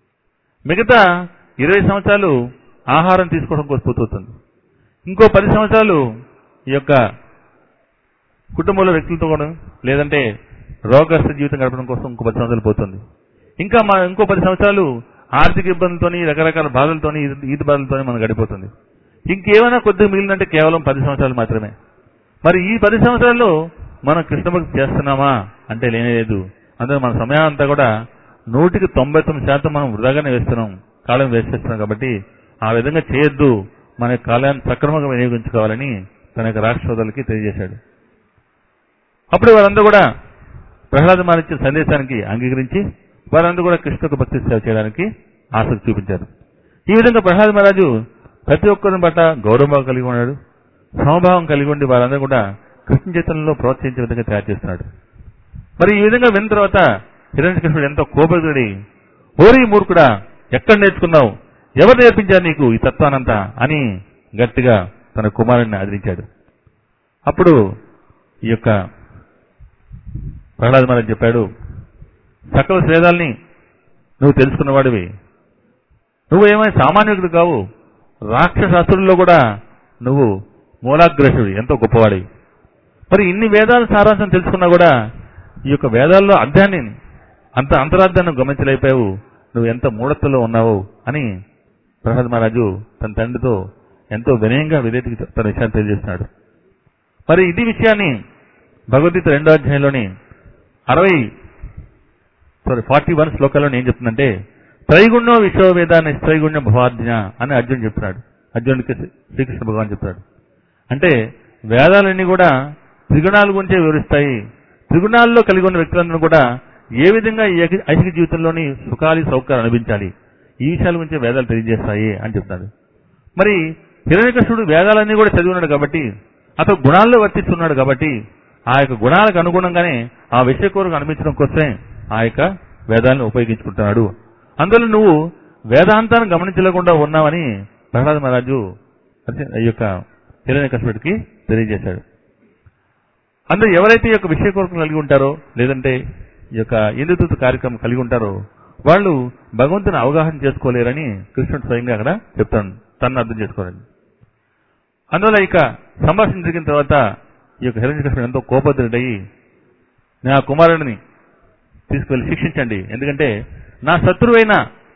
మిగతా ఇరవై సంవత్సరాలు ఆహారం తీసుకోవడం కోసం పూర్తవుతుంది ఇంకో పది సంవత్సరాలు ఈ యొక్క కుటుంబంలో వ్యక్తులతో కూడా లేదంటే రోగగ్రస్త జీవితం గడపడం కోసం ఇంకో పది సంవత్సరాలు పోతుంది ఇంకా మా ఇంకో పది సంవత్సరాలు ఆర్థిక ఇబ్బందులతోని రకరకాల బాధలతోని ఈత- ఈత బాధలతోని మనం గడిపోతుంది ఇంకేమైనా కొద్దిగా మిగిలినంటే కేవలం పది సంవత్సరాలు మాత్రమే మరి ఈ పది సంవత్సరాల్లో మనం కృష్ణ భక్తి చేస్తున్నామా అంటే లేనే లేదు అందులో మన సమయం అంతా కూడా నూటికి తొంభై తొమ్మిది శాతం మనం వృధాగానే వేస్తున్నాం కాలం వేసేస్తున్నాం కాబట్టి ఆ విధంగా చేయొద్దు మన యొక్క కాలాన్ని సక్రమంగా వినియోగించుకోవాలని తన యొక్క రాష్ట్ర సోదరులకి తెలియజేశాడు అప్పుడు వారందరూ కూడా ప్రహ్లాద మహర్షి సందేశానికి అంగీకరించి వారందరూ కూడా కృష్ణకు భక్తి సేవ చేయడానికి ఆసక్తి చూపించారు ఈ విధంగా ప్రహ్లాద మహారాజు ప్రతి ఒక్కరిని పట్ల గౌరవం కలిగి ఉన్నాడు సమభావం కలిగి ఉండి వారందరూ కూడా కృష్ణ చైతన్యంలో ప్రోత్సహించే విధంగా తయారు చేస్తున్నాడు మరి ఈ విధంగా విన్న తర్వాత హిరణ్యకృష్ణుడు ఎంతో కోపగుడి ఓరి మూర్ఖుడా ఎక్కడ నేర్చుకున్నావు ఎవరు నేర్పించారు నీకు ఈ తత్వానంతా అని గట్టిగా తన కుమారుడిని ఆదరించాడు అప్పుడు ఈ యొక్క ప్రహ్లాద మహారాజ్ చెప్పాడు సకల వేదాల్ని నువ్వు తెలుసుకున్నవాడివి నువ్వు ఏమైనా సామాన్యుడు కావు రాక్షసాసురుల్లో కూడా నువ్వు మూలాగ్రసుడి ఎంతో గొప్పవాడివి మరి ఇన్ని వేదాల సారాంశం తెలుసుకున్నా కూడా ఈ యొక్క వేదాల్లో అర్థాన్ని అంత అంతరార్థాన్ని గమనించలేకపోయావు నువ్వు ఎంత మూఢత్వలో ఉన్నావు అని ప్రహ్లాద్ మహారాజు తన తండ్రితో ఎంతో వినయంగా విధేటికి తన విషయాన్ని తెలియజేస్తున్నాడు మరి ఇది విషయాన్ని భగవద్గీత రెండో అధ్యాయంలోని అరవై సారీ ఫార్టీ వన్ శ్లోకాల్లో ఏం చెప్తుందంటే త్రైగుణ్యో విశ్వవేద నిస్త్రైగుణ్య భవాజ్ఞ అని అర్జున్ చెప్తున్నాడు అర్జునుడికి శ్రీకృష్ణ భగవాన్ చెప్తాడు అంటే వేదాలన్నీ కూడా త్రిగుణాల గురించే వివరిస్తాయి త్రిగుణాల్లో కలిగి ఉన్న వ్యక్తులందరూ కూడా ఏ విధంగా ఈ ఐకి- ఐహిక జీవితంలోని సుఖాలి సౌకర్యాలు అనిపించాలి ఈ విషయాల గురించి వేదాలు తెలియజేస్తాయి అని చెప్తాడు మరి హిరణ్యకృష్ణుడు వేదాలన్నీ కూడా చదివి ఉన్నాడు కాబట్టి అతను గుణాల్లో వర్తిస్తున్నాడు కాబట్టి ఆ యొక్క గుణాలకు అనుగుణంగానే ఆ విషయ కోరిక అనిపించడం కోసమే ఆ యొక్క వేదాలను ఉపయోగించుకుంటున్నాడు అందువల్ల నువ్వు వేదాంతాన్ని గమనించలేకుండా ఉన్నావని ప్రహ్లాద మహారాజు అర్జున్- ఈ యొక్క హిరణ్యకృష్ణుడికి తెలియజేశాడు అందరూ ఎవరైతే ఈ యొక్క విషయ కోరికలు కలిగి ఉంటారో లేదంటే ఈ యొక్క ఇంద్రదూత కార్యక్రమం కలిగి ఉంటారో వాళ్ళు భగవంతుని అవగాహన చేసుకోలేరని కృష్ణుడు స్వయంగా అక్కడ చెప్తాను తను అర్థం చేసుకోవాలని అందువల్ల ఇక సంభాషణ జరిగిన తర్వాత ఈ యొక్క హిరణ్యకృష్ణుడు ఎంతో కోపద్రుడయి నా కుమారుడిని తీసుకువెళ్ళి శిక్షించండి ఎందుకంటే నా శత్రువైన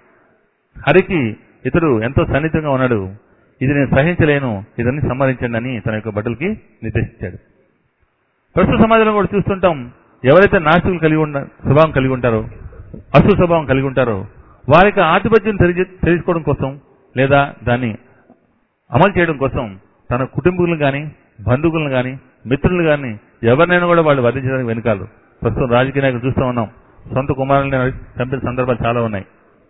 హరికి ఇతడు ఎంతో సన్నిహితంగా ఉన్నాడు ఇది నేను సహించలేను ఇదన్నీ సంహరించండి అని తన యొక్క భటులకి నిర్దేశించాడు ప్రస్తుత సమాజంలో కూడా చూస్తుంటాం ఎవరైతే నాస్తికులు కలిగి ఉన్న స్వభావం కలిగి ఉంటారో అశు స్వభావం కలిగి ఉంటారో వారికి ఆధిపత్యం తెలియ తెలుసుకోవడం కోసం లేదా దాన్ని అమలు చేయడం కోసం తన కుటుంబీకులను కానీ బంధువులను కానీ మిత్రులు కానీ ఎవరినైనా కూడా వాళ్ళు వధించడానికి వెనుకాలు ప్రస్తుతం రాజకీయ నాయకులు చూస్తూ ఉన్నాం సొంత కుమారులని చంపిన సందర్భాలు చాలా ఉన్నాయి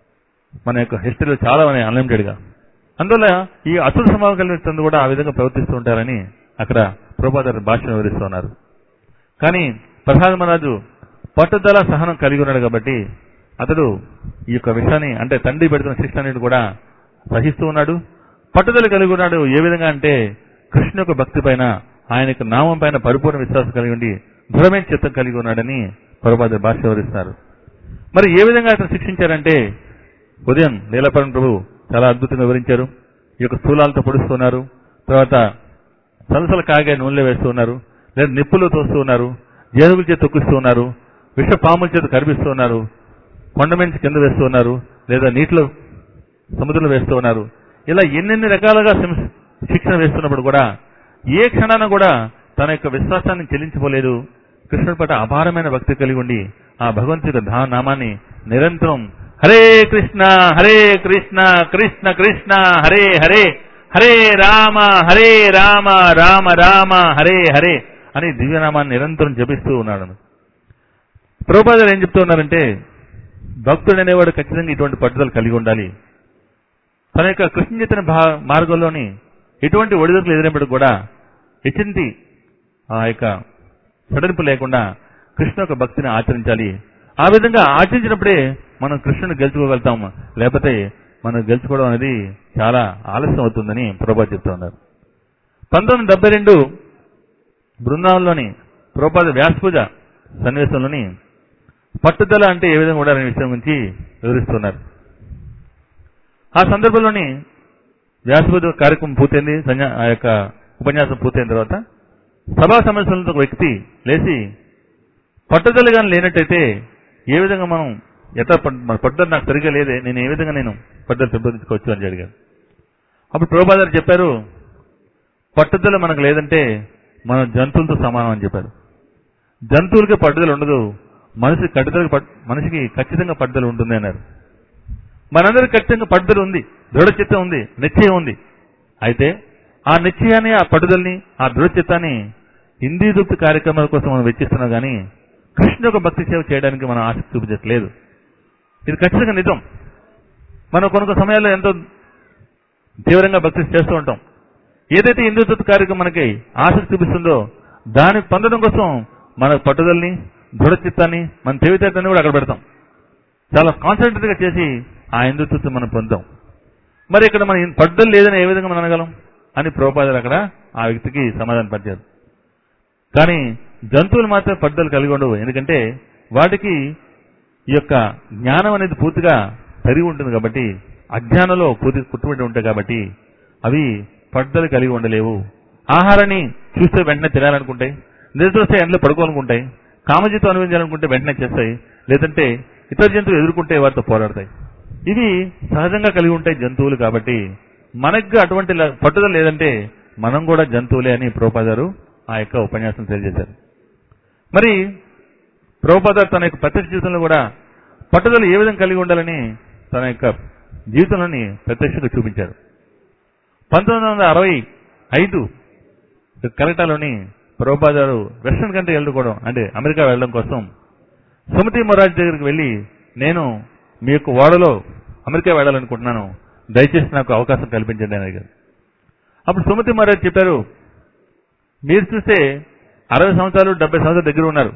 మన యొక్క హిస్టరీలో చాలా ఉన్నాయి అన్లిమిటెడ్ గా అందువల్ల ఈ అసుర స్వభావం కలిగిన వ్యక్తులు కూడా ఆ విధంగా ప్రవర్తిస్తూ ఉంటారని అక్కడ ప్రభుపాద భాషను వివరిస్తున్నారు కానీ ప్రసాద్ మహారాజు పట్టుదల సహనం కలిగి ఉన్నాడు కాబట్టి అతడు ఈ యొక్క విషయాన్ని అంటే తండ్రి పెడుతున్న శిక్షణ కూడా సహిస్తూ ఉన్నాడు పట్టుదల కలిగి ఉన్నాడు ఏ విధంగా అంటే కృష్ణ యొక్క భక్తి పైన ఆయన యొక్క నామం పైన పరిపూర్ణ విశ్వాసం కలిగి ఉండి దృఢమైన చిత్తం కలిగి ఉన్నాడని ప్రభుపాద భాష వివరిస్తారు మరి ఏ విధంగా అతను శిక్షించారంటే ఉదయం నీలపరం ప్రభు చాలా అద్భుతంగా వివరించారు ఈ యొక్క స్థూలాలతో పొడుస్తున్నారు తర్వాత సలసల కాగే నూనెలో వేస్తూ ఉన్నారు లేదా నిప్పులు తోస్తూ ఉన్నారు జేనుగుల చేత తొక్కిస్తూ ఉన్నారు విష పాముల చేత కరిపిస్తూ ఉన్నారు కొండ నుంచి కింద వేస్తూ ఉన్నారు లేదా నీటిలో సముద్రంలో వేస్తూ ఉన్నారు ఇలా ఎన్నెన్ని రకాలుగా శిక్ష- శిక్షణ వేస్తున్నప్పుడు కూడా ఏ క్షణాన కూడా తన యొక్క విశ్వాసాన్ని చెల్లించిపోలేదు కృష్ణుడి పట్ల అపారమైన భక్తి కలిగి ఉండి ఆ భగవంతుడి యొక్క ధా- నామాన్ని నిరంతరం హరే కృష్ణ హరే కృష్ణ కృష్ణ కృష్ణ హరే హరే హరే రామ హరే రామ రామ రామ హరే హరే అని దివ్యనామాన్ని నిరంతరం జపిస్తూ ఉన్నాడు ప్రభుపాదాలు ఏం చెప్తూ ఉన్నారంటే భక్తుడు అనేవాడు ఖచ్చితంగా ఇటువంటి పట్టుదల కలిగి ఉండాలి తన యొక్క కృష్ణ చైతన్య భా- మార్గంలోని ఎటువంటి ఒడిదుడుకులు ఎదురైనప్పుడు కూడా ఎచింతి ఆ యొక్క సడలింపు లేకుండా కృష్ణ యొక్క భక్తిని ఆచరించాలి ఆ విధంగా ఆచరించినప్పుడే మనం కృష్ణుని గెలుచుకోగలుగుతాం లేకపోతే మనం గెలుచుకోవడం అనేది చాలా ఆలస్యం అవుతుందని ప్రభా చెప్తూ ఉన్నారు పంతొమ్మిది వందల డెబ్బై రెండు బృందావనంలోని ప్రోపాద వ్యాసపూజ సన్నివేశంలోని పట్టుదల అంటే ఏ విధంగా ఉండాలనే విషయం గురించి వివరిస్తున్నారు ఆ సందర్భంలోని వ్యాసపూజ కార్యక్రమం పూర్తయింది సన్యా ఆ యొక్క ఉపన్యాసం పూర్తయిన తర్వాత సభా సమస్యలతో ఒక వ్యక్తి లేచి పట్టుదల కానీ లేనట్టయితే ఏ విధంగా మనం ఎట్లా పట్- మన పట్టుదల నాకు సరిగ్గా లేదే నేను ఏ విధంగా నేను పట్టుదల పెంపొందించుకోవచ్చు అని అడిగారు అప్పుడు ప్రభుపాదారు చెప్పారు పట్టుదల మనకు లేదంటే మనం జంతువులతో సమానం అని చెప్పారు జంతువులకి పట్టుదల ఉండదు మనిషి కట్టుదల మనిషికి ఖచ్చితంగా పట్టుదల ఉంటుంది అన్నారు మనందరికి ఖచ్చితంగా పట్టుదల ఉంది దృఢ చిత్తం ఉంది నిశ్చయం ఉంది అయితే ఆ నిశ్చయాన్ని ఆ పట్టుదలని ఆ దృఢ చిత్తాన్ని హిందీ దుప్తి కార్యక్రమాల కోసం మనం వెచ్చిస్తున్నాం కానీ కృష్ణ యొక్క భక్తి సేవ చేయడానికి మనం ఆసక్తి చూపించట్లేదు ఇది ఖచ్చితంగా నిజం మనం కొన్ని కొన్ని సమయాల్లో ఎంతో తీవ్రంగా భక్తి చేస్తూ ఉంటాం ఏదైతే హిందూ దుప్తి కార్యక్రమం మనకి ఆసక్తి చూపిస్తుందో దాన్ని పొందడం కోసం మన పట్టుదలని దృఢ చిత్తాన్ని మన తెలివితేటని కూడా అక్కడ పెడతాం చాలా కాన్సన్ట్రేట్ గా చేసి ఆ హిందుత్వం మనం పొందాం మరి ఇక్కడ మన పట్టుదల లేదని ఏ విధంగా మనం అనగలం అని ప్రోపాదాలు అక్కడ ఆ వ్యక్తికి సమాధానం పరిచారు కానీ జంతువులు మాత్రం పట్టుదల కలిగి ఉండవు ఎందుకంటే వాటికి ఈ యొక్క జ్ఞానం అనేది పూర్తిగా పెరిగి ఉంటుంది కాబట్టి అజ్ఞానంలో పూర్తి కుట్టుబడి ఉంటాయి కాబట్టి అవి పట్టుదల కలిగి ఉండలేవు ఆహారాన్ని చూస్తే వెంటనే తినాలనుకుంటాయి నిద్ర వస్తే ఎండలో పడుకోవాలనుకుంటాయి కామజీతం అనుభవించాలనుకుంటే వెంటనే చేస్తాయి లేదంటే ఇతర జంతువులు ఎదుర్కొంటే వాటితో పోరాడతాయి ఇవి సహజంగా కలిగి ఉంటాయి జంతువులు కాబట్టి మనకు అటువంటి ల- పట్టుదల లేదంటే మనం కూడా జంతువులే అని ప్రోపాదారు ఆ యొక్క ఉపన్యాసం తెలియజేశారు మరి ప్రభుపాదారు తన యొక్క ప్రత్యక్ష జీవితంలో కూడా పట్టుదల ఏ విధంగా కలిగి ఉండాలని తన యొక్క జీవితంలోని ప్రత్యక్షంగా చూపించారు పంతొమ్మిది వందల అరవై ఐదు కలకటాలోని ప్రభుపాదారు వెస్ట్రన్ కంట్రీ వెళ్ళడం అంటే అమెరికా వెళ్ళడం కోసం సుమతి మొరాజ్ దగ్గరికి వెళ్ళి నేను మీ యొక్క ఓడలో అమెరికా వెళ్ళాలనుకుంటున్నాను దయచేసి నాకు అవకాశం కల్పించండి అని అడిగారు అప్పుడు సుమతి మొరాజ్ చెప్పారు మీరు చూస్తే అరవై సంవత్సరాలు డెబ్బై సంవత్సరాల దగ్గర ఉన్నారు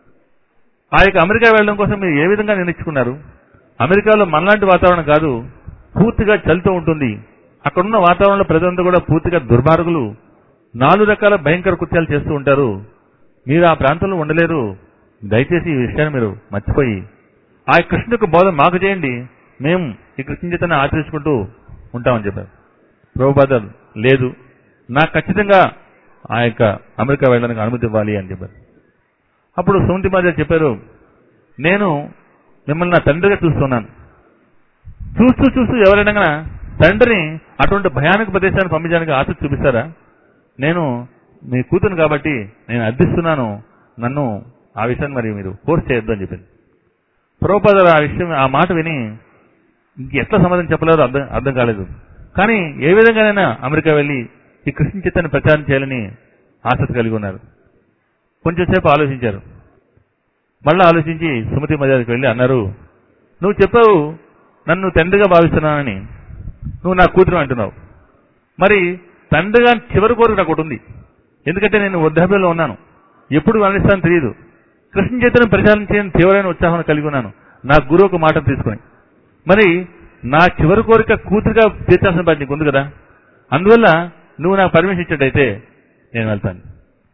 ఆ యొక్క అమెరికా వెళ్ళడం కోసం మీరు ఏ విధంగా నిర్ణయించుకున్నారు అమెరికాలో మనలాంటి వాతావరణం కాదు పూర్తిగా చలితో ఉంటుంది అక్కడున్న వాతావరణంలో ప్రజలంతా కూడా పూర్తిగా దుర్మార్గులు నాలుగు రకాల భయంకర కృత్యాలు చేస్తూ ఉంటారు మీరు ఆ ప్రాంతంలో ఉండలేరు దయచేసి ఈ విషయాన్ని మీరు మర్చిపోయి ఆ కృష్ణ యొక్క బోధన మాకు చేయండి మేము ఈ కృష్ణ చేతనే ఆచరించుకుంటూ ఉంటామని చెప్పారు ప్రభుపాదర్ లేదు నాకు ఖచ్చితంగా ఆ యొక్క అమెరికా వెళ్ళడానికి అనుమతి ఇవ్వాలి అని చెప్పారు అప్పుడు సుమతి మాజా చెప్పారు నేను మిమ్మల్ని నా తండ్రిగా చూస్తున్నాను చూస్తూ చూస్తూ ఎవరైనా తండ్రిని అటువంటి భయానక ప్రదేశాన్ని పంపించడానికి ఆసక్తి చూపిస్తారా నేను మీ కూతురు కాబట్టి నేను అర్థిస్తున్నాను నన్ను ఆ విషయాన్ని మరి మీరు ఫోర్స్ చేయొద్దు అని చెప్పింది ప్రభుపాదర్ ఆ విషయం ఆ మాట విని ఇంక ఎట్లా సమాధానం చెప్పలేదో అర్థం అర్థం కాలేదు కానీ ఏ విధంగానైనా అమెరికా వెళ్ళి ఈ కృష్ణ చిత్తాన్ని ప్రచారం చేయాలని ఆసక్తి కలిగి ఉన్నారు కొంచెం సేపు ఆలోచించారు మళ్ళీ ఆలోచించి సుమతి మజాదికి వెళ్ళి అన్నారు నువ్వు చెప్పావు నన్ను తండ్రిగా భావిస్తున్నానని నువ్వు నా కూతురు అంటున్నావు మరి తండ్రిగా చివరి కోరిక నాకు ఒకటి ఉంది ఎందుకంటే నేను వృద్ధాప్యంలో ఉన్నాను ఎప్పుడు మరణిస్తానో తెలియదు కృష్ణ చైతన్యం ప్రచారం చేయని తీవ్రమైన ఉత్సాహం కలిగి ఉన్నాను నా గురువు ఒక మాట తీసుకుని మరి నా చివరి కోరిక కూతురుగా తీర్చాల్సిన బాధ్యత నీకు ఉంది కదా అందువల్ల నువ్వు నాకు పర్మిషన్ ఇచ్చేటైతే నేను వెళ్తాను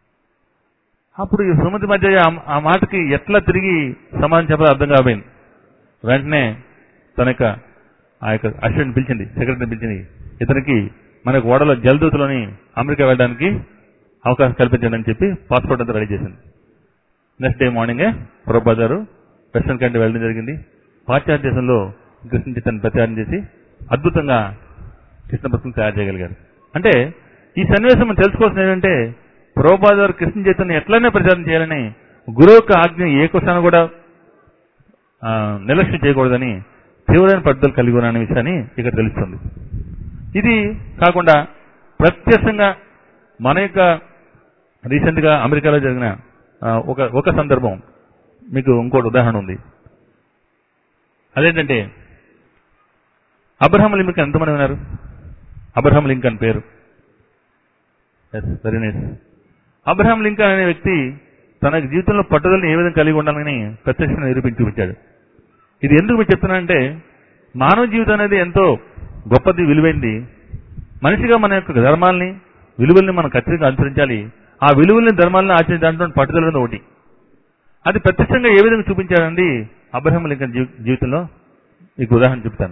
అప్పుడు ఈ సుమతి మధ్య ఆ- ఆ మాటకి ఎట్లా తిరిగి సమాధానం చెప్పాలో అర్థం కాబోయింది వెంటనే తన యొక్క ఆ యొక్క అసిస్టెంట్ పిలిచింది సెక్రటరీని పిలిచింది ఇతనికి మనకు ఓడలో జలదూతలోని అమెరికా వెళ్ళడానికి అవకాశం కల్పించండి అని చెప్పి పాస్పోర్ట్ అంతా రెడీ చేసింది నెక్స్ట్ డే మార్నింగే ప్రభుపాద్ గారు వెస్టర్న్ కంట్రీ వెళ్ళడం జరిగింది పాశ్చాత్య దేశంలో కృష్ణ చిత్తాన్ని ప్రచారం చేసి అద్భుతంగా కృష్ణ భక్తులు తయారు చేయగలిగారు అంటే ఈ సన్నివేశం మనం తెలుసుకోవాల్సింది ఏంటంటే ప్రభుపాద్ గారు కృష్ణ చైతన్యం ఎట్లనే ప్రచారం చేయాలని గురువు యొక్క ఆజ్ఞ ఏ క్వశ్చన్ కూడా ఆ, నిర్లక్ష్యం చేయకూడదని తీవ్రమైన పట్టుదల కలిగి ఉన్నారనే విషయాన్ని ఇక్కడ తెలుస్తుంది ఇది కాకుండా ప్రత్యక్షంగా మన యొక్క రీసెంట్ గా అమెరికాలో జరిగిన ఆ, ఒక ఒక సందర్భం మీకు ఇంకోటి ఉదాహరణ ఉంది అదేంటంటే అబ్రహం లింకన్ ఎంతమంది ఉన్నారు అబ్రహం లింకన్ పేరు yes very nice Abraham Lincoln అనే వ్యక్తి తన జీవితంలో పట్టుదలని ఏ విధంగా కలిగి ఉండాలని ప్రత్యక్షంగా నిరూపించి చూపించాడు ఇది ఎందుకు మీరు చెప్తున్నానంటే మానవ జీవితం అనేది ఎంతో గొప్పది విలువైంది మనిషిగా మన యొక్క ధర్మాల్ని విలువల్ని మనం ఖచ్చితంగా అనుసరించాలి ఆ విలువల్ని ధర్మాలను ఆచరించడానికి పట్టుదల అనేది ఒకటి అది ప్రత్యక్షంగా ఏ విధంగా చూపించాడండి అబ్రహం లింకన్ జీ- జీవితంలో మీకు ఉదాహరణ చెప్తాను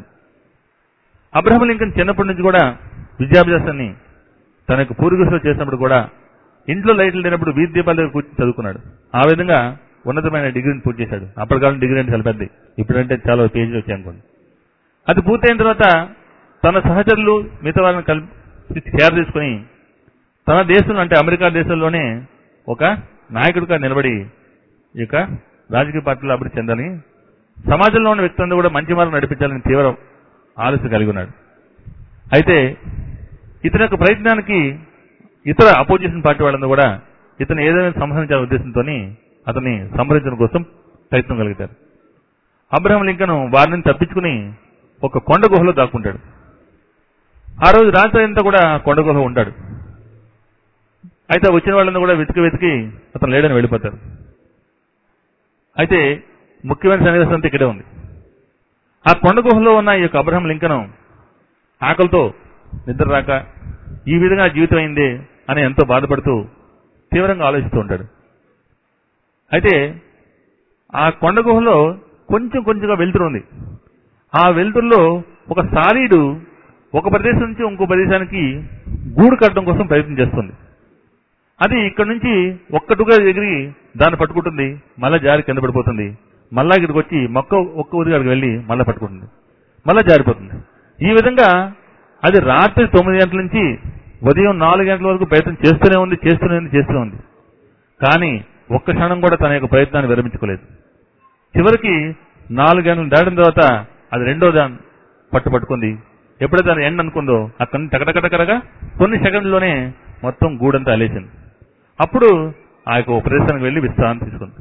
అబ్రహం లింకన్ చిన్నప్పటి నుంచి కూడా విద్యాభ్యాసాన్ని తన యొక్క పూర్వీకులు చేసినప్పుడు కూడా ఇంట్లో లైట్లు లేనప్పుడు వీధి దీపాల దగ్గర కూర్చొని చదువుకున్నాడు ఆ విధంగా ఉన్నతమైన డిగ్రీని పూర్తి చేశాడు అప్పటికాలం డిగ్రీ అంటే చాలా పెద్దది ఇప్పుడంటే చాలా పేజీలు వచ్చాయి అనుకోండి అది పూర్తయిన తర్వాత తన సహచరులు మిగతా వాళ్ళని కలిపి కేర్ తీసుకుని తన దేశంలో అంటే అమెరికా దేశంలోనే ఒక నాయకుడిగా నిలబడి ఈ యొక్క రాజకీయ పార్టీలో అభివృద్ధి చెందని సమాజంలో ఉన్న వ్యక్తులందరూ కూడా మంచి మార్గం నడిపించాలని తీవ్ర ఆలోచన కలిగి ఉన్నాడు అయితే ఇతని యొక్క ప్రయత్నానికి ఇతర అపోజిషన్ పార్టీ వాళ్ళందరూ కూడా ఇతను ఏదైనా సంహరించాలనే ఉద్దేశంతో అతన్ని సంహరించడం కోసం ప్రయత్నం కలిగారు అబ్రహం లింకన్ వారిని తప్పించుకుని ఒక కొండ గుహలో దాక్కుంటాడు ఆ రోజు రాత్రి అంతా కూడా కొండ గుహలో ఉంటాడు అయితే వచ్చిన వాళ్ళని కూడా వెతికి వెతికి అతను లేడని వెళ్ళిపోతారు అయితే ముఖ్యమైన సన్నివేశం అంతా ఇక్కడే ఉంది ఆ కొండ గుహలో ఉన్న ఈ యొక్క అబ్రహం లింకన్ ఆకలితో నిద్ర రాక ఈ విధంగా జీవితం అయింది అని ఎంతో బాధపడుతూ తీవ్రంగా ఆలోచిస్తూ ఉంటాడు అయితే ఆ కొండ గుహలో కొంచెం కొంచెంగా వెలుతురు ఉంది ఆ వెలుతురులో ఒక సాలీడు ఒక ప్రదేశం నుంచి ఇంకో ప్రదేశానికి గూడు కట్టడం కోసం ప్రయత్నం చేస్తుంది అది ఇక్కడ నుంచి ఒక్కటుగా ఎగిరి దాన్ని పట్టుకుంటుంది మళ్ళా జారి కింద పడిపోతుంది మళ్ళా ఇక్కడికి వచ్చి మొక్క ఒక్క ఊరికి అక్కడికి వెళ్ళి మళ్ళా పట్టుకుంటుంది మళ్ళా జారిపోతుంది ఈ విధంగా అది రాత్రి తొమ్మిది గంటల నుంచి ఉదయం నాలుగు గంటల వరకు ప్రయత్నం చేస్తూనే ఉంది చేస్తూనే ఉంది చేస్తూనే ఉంది కానీ ఒక్క క్షణం కూడా తన యొక్క ప్రయత్నాన్ని విరమించుకోలేదు చివరికి నాలుగు గంటలు దాటిన తర్వాత అది రెండో దాన్ని పట్టు పట్టుకుంది ఎప్పుడైతే దాని ఎండ్ అనుకుందో అక్కడి నుంచి టకటకటకరగా కొన్ని సెకండ్లోనే మొత్తం గూడంతా అలేసింది అప్పుడు ఆ యొక్క ప్రదేశానికి వెళ్ళి విశ్రాంతి తీసుకుంది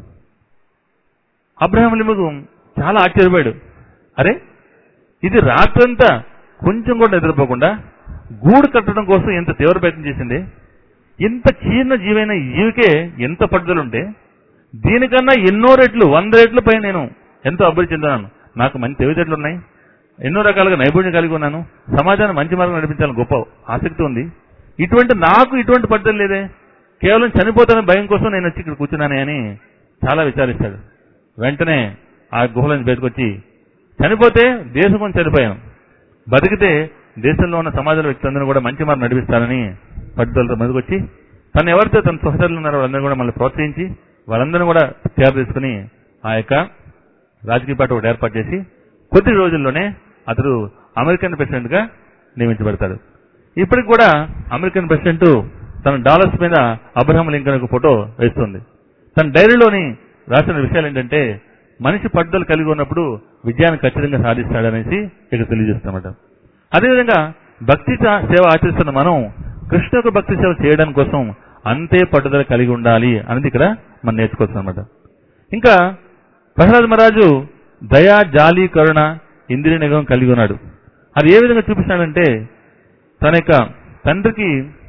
అబ్రహాం లింబకు చాలా ఆశ్చర్యపోయాడు అరే ఇది రాత్రంతా కొంచెం కూడా నిద్రపోకుండా గూడు కట్టడం కోసం ఎంత తీవ్ర ప్రయత్నం చేసింది ఇంత చీర్ణ జీవైన జీవికే ఎంత పట్టుదలుంటే దీనికన్నా ఎన్నో రెట్లు వంద రెట్ల పై నేను ఎంతో అభివృద్ధి చెందాను నాకు మంచి తెలివితేటలు ఉన్నాయి ఎన్నో రకాలుగా నైపుణ్యం కలిగి ఉన్నాను సమాజాన్ని మంచి మార్గం నడిపించాలని గొప్ప ఆసక్తి ఉంది ఇటువంటి నాకు ఇటువంటి పట్టుదల లేదే కేవలం చనిపోతానని భయం కోసం నేను వచ్చి ఇక్కడ కూర్చున్నానే అని చాలా విచారిస్తాడు వెంటనే ఆ గుహల నుంచి బయటకు వచ్చి చనిపోతే దేశం కోసం చనిపోయాను బతికితే దేశంలో ఉన్న సమాజంలో వ్యక్తులందరూ కూడా మంచి మార్గం నడిపిస్తారని పట్టుదలతో ముందుకొచ్చి తను ఎవరితో తన సహచరులు ఉన్నారో వాళ్ళందరూ కూడా మళ్ళీ ప్రోత్సహించి వాళ్ళందరూ కూడా తయారు తీసుకుని ఆ యొక్క రాజకీయ పార్టీ ఒకటి ఏర్పాటు చేసి కొద్ది రోజుల్లోనే అతడు అమెరికన్ ప్రెసిడెంట్ గా నియమించబడతాడు ఇప్పటికి కూడా అమెరికన్ ప్రెసిడెంట్ తన డాలర్స్ మీద అబ్రహం లింకన్ ఒక ఫోటో వేస్తుంది తన డైరీలోని రాసిన విషయాలు ఏంటంటే మనిషి పట్టుదల కలిగి ఉన్నప్పుడు విజయాన్ని ఖచ్చితంగా సాధిస్తాడనేసి ఇక్కడ తెలియజేస్తున్నమాట అదేవిధంగా భక్తి చా- సేవ ఆచరిస్తున్న మనం కృష్ణకు భక్తి సేవ చేయడం కోసం అంతే పట్టుదల కలిగి ఉండాలి అనేది ఇక్కడ మనం నేర్చుకోవచ్చు అనమాట ఇంకా ప్రహ్లాద్ మహారాజు దయా జాలి కరుణ ఇంద్రియ నిగమం కలిగి ఉన్నాడు అది ఏ విధంగా చూపిస్తాడంటే తన యొక్క తండ్రికి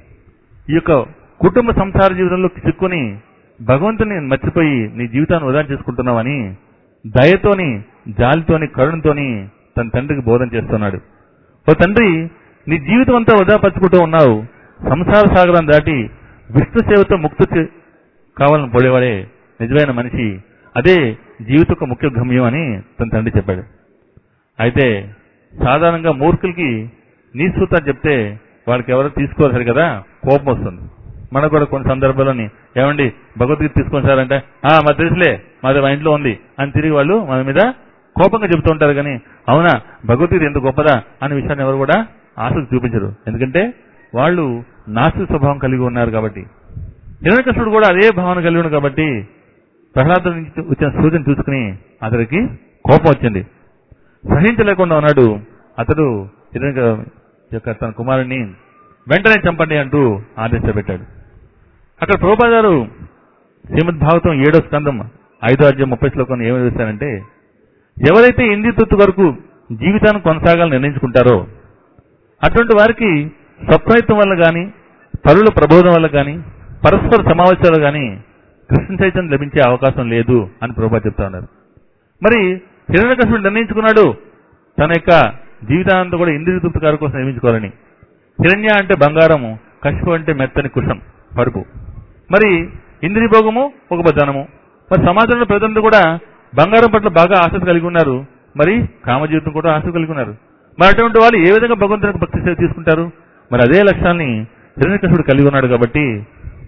ఈ యొక్క కుటుంబ సంసార జీవితంలో చిక్కుని భగవంతుని మర్చిపోయి నీ జీవితాన్ని వృధా చేసుకుంటున్నావని దయతోని జాలితోని కరుణతోని తన తండ్రికి బోధన చేస్తున్నాడు ఓ తండ్రి నీ జీవితం అంతా వృధాపరుచుకుంటూ ఉన్నావు సంసార సాగరం దాటి విష్ణు సేవతో ముక్తి చే- కావాలని పడేవాడే నిజమైన మనిషి అదే జీవిత యొక్క ముఖ్య గమ్యం అని తన తండ్రి చెప్పాడు అయితే సాధారణంగా మూర్ఖులకి నీ సూత్రాలు చెప్తే వాళ్ళకి ఎవరు తీసుకోరు సరి కదా కోపం వస్తుంది మనకు కూడా కొన్ని సందర్భాల్లోని ఏమండి భగవద్గీత తీసుకొని సార్ అంటే ఆ మా తెలుసులే మాది మా ఇంట్లో ఉంది అని తిరిగి వాళ్ళు మన మీద కోపంగా చెబుతూ ఉంటారు కానీ అవునా భగవద్గీత ఎంత గొప్పదా అనే విషయాన్ని ఎవరు కూడా ఆసక్తి చూపించరు ఎందుకంటే వాళ్ళు నాస్తిక స్వభావం కలిగి ఉన్నారు కాబట్టి హిరణ్యకృష్ణుడు కూడా అదే భావన కలిగి ఉన్నాడు కాబట్టి ప్రహ్లాదు నుంచి వచ్చిన సూచన చూసుకుని అతడికి కోపం వచ్చింది సహించలేకుండా ఉన్నాడు అతడు హిరణ్య యొక్క తన కుమారుణ్ణి వెంటనే చంపండి అంటూ ఆదేశాలు పెట్టాడు అక్కడ ప్రభుపా గారు శ్రీమద్ భాగవతం ఏడో స్కందం ఐదో అధ్యాయం ముప్పై శ్లోకం ఏమని వేశారంటే ఎవరైతే ఇంద్రియతృప్తి వరకు జీవితాన్ని కొనసాగాలని నిర్ణయించుకుంటారో అటువంటి వారికి స్వప్రయత్నం వల్ల గాని పరుల ప్రబోధం వల్ల గాని పరస్పర సమావేశాలు గాని కృష్ణ చైతన్యం లభించే అవకాశం లేదు అని ప్రభా చెప్తా ఉన్నారు మరి హిరణ్యకృష్ణుడు నిర్ణయించుకున్నాడు తన యొక్క జీవితాంతా కూడా ఇంద్రియ తృప్తి గారి కోసం నిర్మించుకోవాలని హిరణ్య అంటే బంగారము కశిపు అంటే మెత్తని కుషం పరుపు మరి ఇంద్రియ భోగము ఒక బద్దనము మరి సమాజంలో ప్రజలందరూ కూడా బంగారం పట్ల బాగా ఆసక్తి కలిగి ఉన్నారు మరి కామ జీవితం కూడా ఆసక్తి కలిగి ఉన్నారు మరి అటువంటి వాళ్ళు ఏ విధంగా భగవంతునికి భక్తి సేవ తీసుకుంటారు మరి అదే లక్ష్యాన్ని హిరణ్యకృష్ణుడు కలిగి ఉన్నాడు కాబట్టి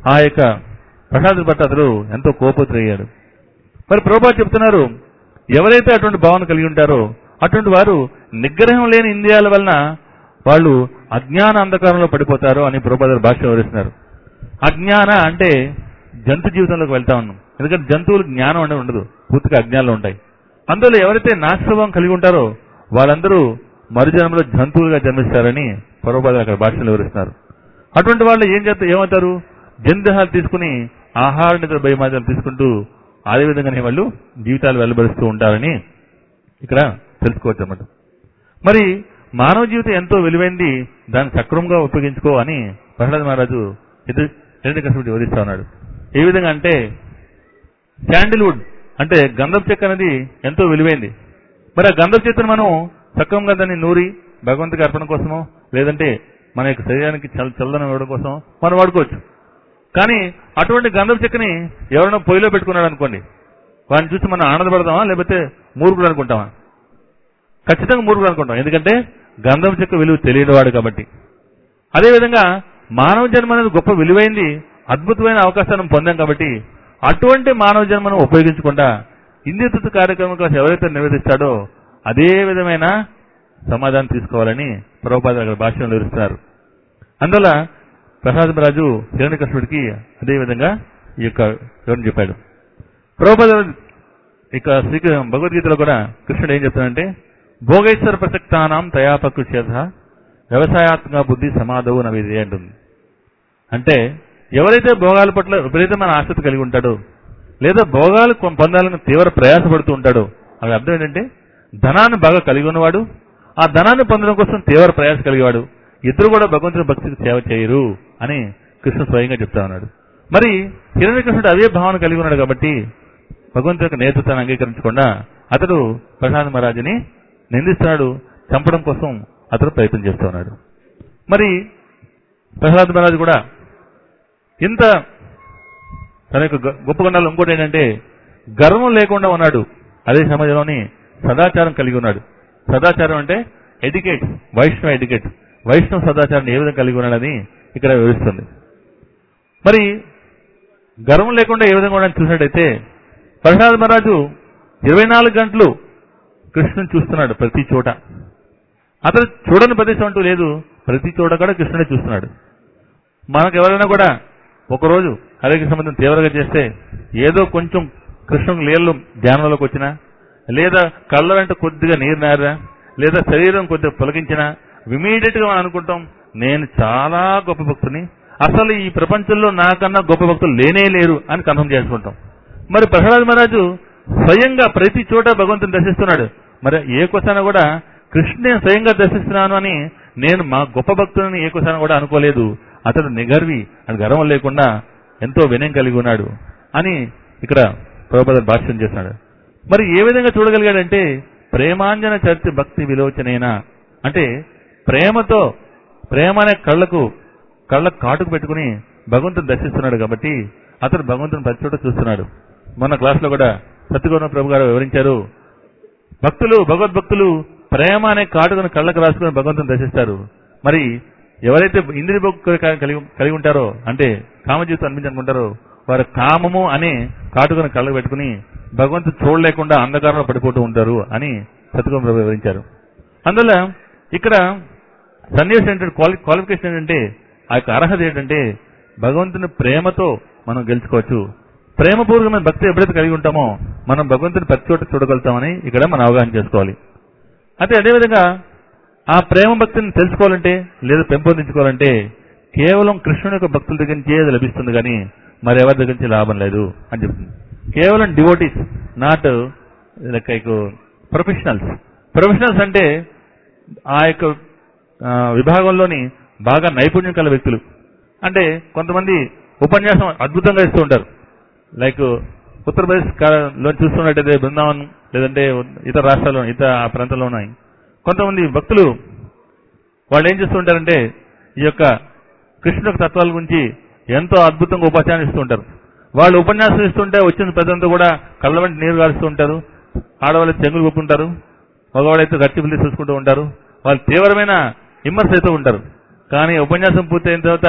ఆ యొక్క ప్రసాద్ పట్ల అతడు ఎంతో కోపతులయ్యాడు మరి ప్రభుపాద చెప్తున్నారు ఎవరైతే అటువంటి భావన కలిగి ఉంటారో అటువంటి వారు నిగ్రహం లేని ఇంద్రియాల వలన వాళ్ళు అజ్ఞాన అంధకారంలో పడిపోతారు అని ప్రభుపాద భాష వివరిస్తున్నారు అజ్ఞాన అంటే జంతు జీవితంలోకి వెళ్తా ఉన్నాం ఎందుకంటే జంతువులు జ్ఞానం అనేది ఉండదు పూర్తిగా అజ్ఞానంలో ఉంటాయి అందులో ఎవరైతే నాశస్వభావం కలిగి ఉంటారో వాళ్ళందరూ మరుజన్మలో జంతువులుగా జన్మిస్తారని పరోపాద అక్కడ భాషలో వివరిస్తున్నారు అటువంటి వాళ్ళు ఏం చేస్తారు ఏమవుతారు జంతుహాలు తీసుకుని ఆహార నిద్ర భయమాదాలు తీసుకుంటూ అదే విధంగానే వాళ్ళు జీవితాలు వెలువరుస్తూ ఉంటారని ఇక్కడ తెలుసుకోవచ్చు అన్నమాట మరి మానవ జీవితం ఎంతో విలువైంది దాన్ని సక్రమంగా ఉపయోగించుకో అని ప్రహ్లాద్ మహారాజు ఎదురు కష్టపడి వివరిస్తా ఉన్నాడు ఏ విధంగా అంటే శాండిల్వుడ్ అంటే గంధపు చెక్క అనేది ఎంతో విలువైంది మరి ఆ గంధపు చెక్కను మనం సక్రమంగా దాన్ని నూరి భగవంతుకి అర్పణ కోసమో లేదంటే మన యొక్క శరీరానికి చల్ చల్లదనం ఇవ్వడం కోసం మనం వాడుకోవచ్చు కానీ అటువంటి గంధపు చెక్కని ఎవరైనా పొయ్యిలో పెట్టుకున్నాడు అనుకోండి వాడిని చూసి మనం ఆనందపడదామా లేకపోతే మూర్ఖుడు అనుకుంటామా ఖచ్చితంగా మూర్ఖుడు అనుకుంటాం ఎందుకంటే గంధం చెక్క విలువ తెలియనివాడు కాబట్టి అదేవిధంగా మానవ జన్మ అనేది గొప్ప విలువైంది అద్భుతమైన అవకాశాన్ని పొందాం కాబట్టి అటువంటి మానవ జన్మను ఉపయోగించకుండా ఇంద్రియతృప్తి కార్యక్రమం కోసం ఎవరైతే నివేదిస్తాడో అదే విధమైన సమాధానం తీసుకోవాలని ప్రభుపాద అక్కడ భాషను వివరిస్తున్నారు అందువల్ల ప్రసాద్ రాజు హిరణ్యకృష్ణుడికి అదే విధంగా ఈ యొక్క వివరణ చెప్పాడు ప్రభుపాద ఇక శ్రీ భగవద్గీతలో కూడా కృష్ణుడు ఏం చెప్తాడంటే భోగేశ్వర ప్రసక్తానాం తయాపకృష్యత వ్యవసాయాత్మక బుద్ధి సమాధవు నవిది అంటుంది అంటే ఎవరైతే భోగాల పట్ల విపరీతమైన ఆసక్తి కలిగి ఉంటాడో లేదా భోగాలు కొ- పొందాలని తీవ్ర ప్రయాసపడుతూ ఉంటాడో అది అర్థం ఏంటంటే ధనాన్ని బాగా కలిగి ఉన్నవాడు ఆ ధనాన్ని పొందడం కోసం తీవ్ర ప్రయాస కలిగేవాడు ఇద్దరు కూడా భగవంతుని భక్తికి సేవ చేయరు అని కృష్ణ స్వయంగా చెప్తా ఉన్నాడు మరి హిరణ్యకృష్ణుడు అదే భావన కలిగి ఉన్నాడు కాబట్టి భగవంతుని యొక్క నేతృత్వాన్ని అంగీకరించకుండా అతడు ప్రసాద్ మహారాజుని నిందిస్తున్నాడు చంపడం కోసం అతడు ప్రయత్నం చేస్తూ ఉన్నాడు మరి ప్రహ్లాద్ మహారాజు కూడా ఇంత తన యొక్క గ- గొప్ప గుణాలు ఇంకోటి ఏంటంటే గర్వం లేకుండా ఉన్నాడు అదే సమాజంలోని సదాచారం కలిగి ఉన్నాడు సదాచారం అంటే ఎడ్యుకేట్ వైష్ణవ ఎడ్యుకేట్ వైష్ణవ సదాచారాన్ని ఏ విధంగా కలిగి ఉన్నాడని ఇక్కడ వివరిస్తుంది మరి గర్వం లేకుండా ఏ విధంగా ఉన్నాడని చూసినట్టయితే ప్రహ్లాద్ మహారాజు ఇరవై నాలుగు గంటలు కృష్ణుని చూస్తున్నాడు ప్రతి చోట అతను చూడని ప్రదేశం అంటూ లేదు ప్రతి చోట కూడా కృష్ణుడే చూస్తున్నాడు మనకు ఎవరైనా కూడా ఒకరోజు ఆరోగ్య సంబంధం తీవ్రంగా చేస్తే ఏదో కొంచెం కృష్ణుని నీళ్ళు ధ్యానంలోకి వచ్చినా లేదా కళ్ళంటే కొద్దిగా నీరు నారా లేదా శరీరం కొద్దిగా పులకించినా ఇమీడియట్ గా మనం అనుకుంటాం నేను చాలా గొప్ప భక్తుని అసలు ఈ ప్రపంచంలో నాకన్నా గొప్ప భక్తులు లేనే లేరు అని కన్ఫర్మ్ చేసుకుంటాం మరి ప్రహ్లాద్ మహారాజు స్వయంగా ప్రతి చోట భగవంతుని దర్శిస్తున్నాడు మరి ఏ కొసాన కూడా కృష్ణుని స్వయంగా దర్శిస్తున్నాను అని నేను మా గొప్ప భక్తులని ఏ కొసాన కూడా అనుకోలేదు అతడు నిగర్వి అని గర్వం లేకుండా ఎంతో వినయం కలిగి ఉన్నాడు అని ఇక్కడ ప్రభుపద భాష్యం చేస్తున్నాడు మరి ఏ విధంగా చూడగలిగాడంటే ప్రేమాంజన చర్చ భక్తి విలోచనైనా అంటే ప్రేమతో ప్రేమ అనే కళ్ళకు కళ్ళ కాటుకు పెట్టుకుని భగవంతుని దర్శిస్తున్నాడు కాబట్టి అతడు భగవంతుని ప్రతి చోట చూస్తున్నాడు మొన్న క్లాస్ లో కూడా సత్యగౌరవ ప్రభు గారు వివరించారు భక్తులు భగవద్భక్తులు ప్రేమ అనే కాటుకుని కళ్ళకు రాసుకుని భగవంతుని దర్శిస్తారు మరి ఎవరైతే ఇంద్రియ భక్తులు కలిగి కలిగి ఉంటారో అంటే కామజీవితం అనిపించనుకుంటారో వారు కామము అనే కాటుకుని కళ్ళకు పెట్టుకుని భగవంతుడు చూడలేకుండా అంధకారంలో పడిపోతూ ఉంటారు అని సత్యగౌరవ ప్రభు వివరించారు అందువల్ల ఇక్కడ సన్యాసి ఏంటంటే క్వాలి క్వాలిఫికేషన్ ఏంటంటే ఆ యొక్క అర్హత ఏంటంటే భగవంతుని ప్రేమతో మనం గెలుచుకోవచ్చు ప్రేమపూర్వకమైన భక్తి ఎప్పుడైతే కలిగి ఉంటామో మనం భగవంతుని ప్రతి చోట చూడగలుగుతామని ఇక్కడ మనం అవగాహన చేసుకోవాలి అయితే అదేవిధంగా ఆ ప్రేమ భక్తిని తెలుసుకోవాలంటే లేదా పెంపొందించుకోవాలంటే కేవలం కృష్ణుని యొక్క భక్తుల దగ్గర నుంచే అది లభిస్తుంది కానీ మరెవరి దగ్గర నుంచి లాభం లేదు అని చెప్తుంది కేవలం devotees not like professionals professionals అంటే ఆ యొక్క ఆ, విభాగంలోని బాగా నైపుణ్యం కల వ్యక్తులు అంటే కొంతమంది ఉపన్యాసం అద్భుతంగా ఇస్తూ ఉంటారు లైక్ ఉత్తరప్రదేశ్ కా- లో చూస్తున్నట్టయితే బృందావన్ లేదంటే ఇతర రాష్ట్రాల్లో ఇతర ఆ ప్రాంతాల్లో ఉన్నాయి కొంతమంది భక్తులు వాళ్ళు ఏం చేస్తూ ఉంటారంటే ఈ యొక్క కృష్ణ యొక్క తత్వాల గురించి ఎంతో అద్భుతంగా ఉపన్యాసం ఇస్తూ ఉంటారు వాళ్ళు ఉపన్యాసం ఇస్తుంటే వచ్చిన ప్రజలంతా కూడా కళ్ళ వెంట నీరు కారుస్తూ ఉంటారు ఆడవాళ్ళు చెంగులు కొప్పుకుంటారు మగవాళ్ళైతే గట్టి పిల్లి చూసుకుంటూ ఉంటారు వాళ్ళు తీవ్రమైన విమర్శ అవుతూ ఉంటారు కానీ ఉపన్యాసం పూర్తయిన తర్వాత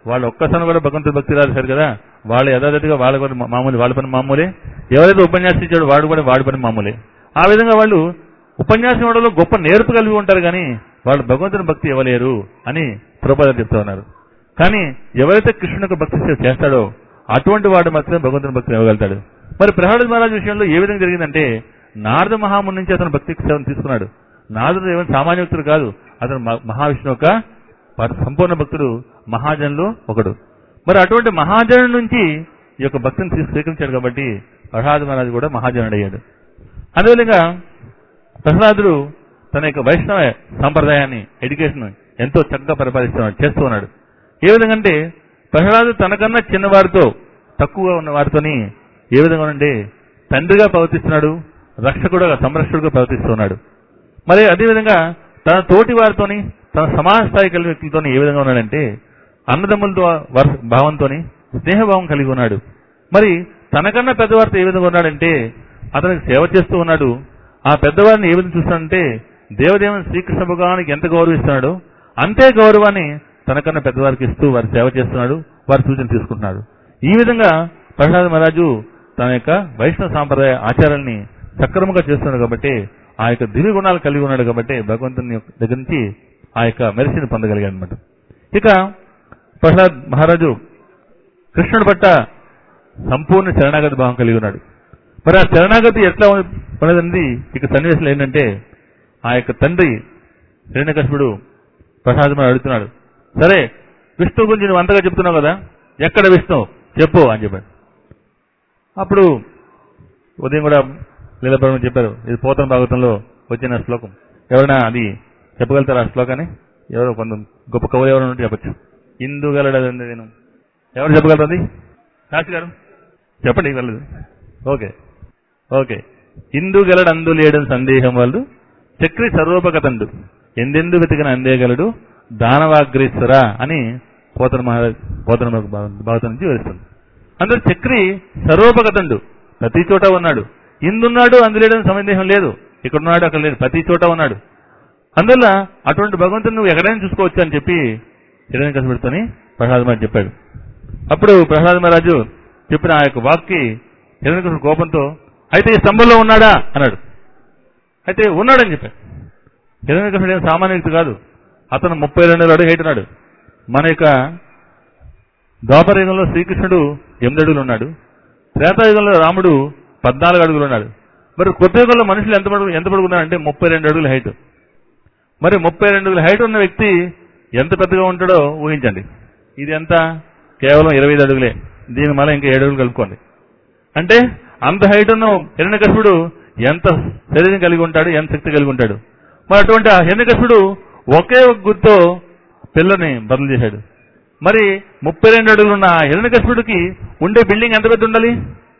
వాళ్ళు ఒక్కసారి కూడా భగవంతుడి భక్తి రాశారు కదా వాళ్ళు యథాతథిగా వాళ్ళ కూడా మా- మామూలు వాళ్ళ పని మామూలే ఎవరైతే ఉపన్యాసం ఇచ్చాడో వాడు కూడా వాడి పని మామూలే ఆ విధంగా వాళ్ళు ఉపన్యాసం ఇవ్వడంలో గొప్ప నేర్పు కలిగి ఉంటారు కానీ వాళ్ళు భగవంతుని భక్తి ఇవ్వలేరు అని ప్రభుపాద చెప్తా ఉన్నారు కానీ ఎవరైతే కృష్ణుని యొక్క భక్తి సేవ చేస్తాడో అటువంటి వాడు మాత్రమే భగవంతుని భక్తి ఇవ్వగలుగుతాడు మరి ప్రహ్లాద మహారాజ్ విషయంలో ఏ విధంగా జరిగిందంటే నారద మహాముని నుంచి అతను భక్తి సేవను తీసుకున్నాడు నారదుడు ఏమైనా సామాన్య భక్తుడు కాదు అతను మ- మహావిష్ణు యొక్క పర- సంపూర్ణ భక్తుడు మహాజనులు ఒకడు మరి అటువంటి మహాజను నుంచి ఈ యొక్క భక్తిని తీసు- స్వీకరించాడు కాబట్టి ప్రహ్లాద మహారాజు కూడా మహాజనుడు అయ్యాడు అదేవిధంగా ప్రహ్లాదుడు తన యొక్క వైష్ణవ సాంప్రదాయాన్ని ఎడ్యుకేషన్ ఎంతో చక్కగా పరిపాలిస్తున్నాడు చేస్తూ ఉన్నాడు ఏ విధంగా అంటే ప్రహ్లాదు తనకన్నా చిన్నవారితో తక్కువగా ఉన్న వారితోని ఏ విధంగా అంటే తండ్రిగా ప్రవర్తిస్తున్నాడు రక్షకుడుగా సంరక్షకుడుగా ప్రవర్తిస్తున్నాడు మరి అదేవిధంగా తన తోటి వారితోని తన సమాన స్థాయి కలిగిన వ్యక్తులతోని ఏ విధంగా ఉన్నాడంటే అన్నదమ్ములతో వర్- భావంతోని స్నేహభావం కలిగి ఉన్నాడు మరి తనకన్నా పెద్దవారితో ఏ విధంగా ఉన్నాడంటే అతనికి సేవ చేస్తూ ఉన్నాడు ఆ పెద్దవారిని ఏ విధంగా చూస్తాడంటే దేవదేవుని శ్రీకృష్ణ భగవానికి ఎంత గౌరవిస్తున్నాడో అంతే గౌరవాన్ని తనకన్నా పెద్దవారికి ఇస్తూ వారి సేవ చేస్తున్నాడు వారి సూచన తీసుకుంటున్నాడు ఈ విధంగా ప్రహ్లాద మహారాజు తన యొక్క వైష్ణవ సాంప్రదాయ ఆచారాల్ని సక్రమంగా చేస్తున్నాడు కాబట్టి ఆ యొక్క దివ్య గుణాలు కలిగి ఉన్నాడు కాబట్టి భగవంతుని యొక్క దగ్గర నుంచి ఆ యొక్క మెరిసిని పొందగలిగాడు అనమాట ఇక ప్రహ్లాద్ మహారాజు కృష్ణుడి పట్ల సంపూర్ణ శరణాగతి భావం కలిగి ఉన్నాడు మరి ఆ శరణాగతి ఎట్లా ఉన్నదన్నది ఇక సన్నివేశంలో ఏంటంటే ఆ యొక్క తండ్రి హిరణ్యకశిపుడు ప్రసాదం అడుగుతున్నాడు సరే విష్ణు గురించి నువ్వు అంతగా చెప్తున్నావు కదా ఎక్కడ విష్ణు చెప్పు అని చెప్పాడు అప్పుడు ఉదయం కూడా లీలపురం చెప్పారు ఇది పోతన భాగవతంలో వచ్చిన శ్లోకం ఎవరైనా అది చెప్పగలుగుతారా ఆ శ్లోకాన్ని ఎవరో కొంత గొప్ప కవులు ఎవరైనా ఉంటే చెప్పచ్చు ఇందు గలడది నేను ఎవరు చెప్పగలరు అది కాశీ గారు చెప్పండి వెళ్ళదు ఓకే ఓకే ఇందు గలడందు లేడని సందేహం వాళ్ళు చక్రి సర్వోపగతండు ఎందెందు వెతికిన అందేగలడు దానవాగ్రేశ్వర అని పోతన మహారాజ్ పోతన భాగవతం నుంచి వివరిస్తుంది అందరు చక్రి సర్వోపగతండు ప్రతి చోట ఉన్నాడు ఇందున్నాడు అందులేడని సందేహం లేదు ఇక్కడ ఉన్నాడు అక్కడ లేదు ప్రతి చోట ఉన్నాడు అందువల్ల అటువంటి భగవంతుని నువ్వు ఎక్కడైనా చూసుకోవచ్చు అని చెప్పి హిరణ్య కసిపెడుతని ప్రహ్లాద మహారాజ్ చెప్పాడు అప్పుడు ప్రహ్లాద మహారాజు చెప్పిన ఆ యొక్క వాక్కి హిరణ్యకృష్ణుడు కోపంతో అయితే ఈ స్తంభంలో ఉన్నాడా అన్నాడు అయితే ఉన్నాడని చెప్పాడు హిరణ్యకృష్ణుడు ఏం సామాన్య వ్యక్తి కాదు అతను ముప్పై రెండు అడుగు హైట్ ఉన్నాడు మన యొక్క ద్వాపరయుగంలో శ్రీకృష్ణుడు ఎనిమిది అడుగులు ఉన్నాడు త్రేతాయుగంలో రాముడు పద్నాలుగు అడుగులు ఉన్నాడు మరి కొత్త యుగంలో మనుషులు ఎంత పడుగు ఎంత పడుకున్నారంటే ముప్పై రెండు అడుగుల హైట్ మరి ముప్పై రెండు అడుగుల హైట్ ఉన్న వ్యక్తి ఎంత పెద్దగా ఉంటాడో ఊహించండి ఇది ఎంత కేవలం ఇరవై ఐదు అడుగులే దీని మళ్ళీ ఇంకా ఏడు అడుగులు కలుపుకోండి అంటే అంత హైట్ ఉన్న హిరణ్యకశిపుడు ఎంత శరీరం కలిగి ఉంటాడు ఎంత శక్తి కలిగి ఉంటాడు మరి అటువంటి ఆ హిరణ్యకశిపుడు ఒకే ఒక గుర్తో పిల్లని బదులు చేశాడు మరి ముప్పై రెండు అడుగులు ఉన్న ఆ హిరణ్యకశిపుడికి ఉండే బిల్డింగ్ ఎంత పెద్ద ఉండాలి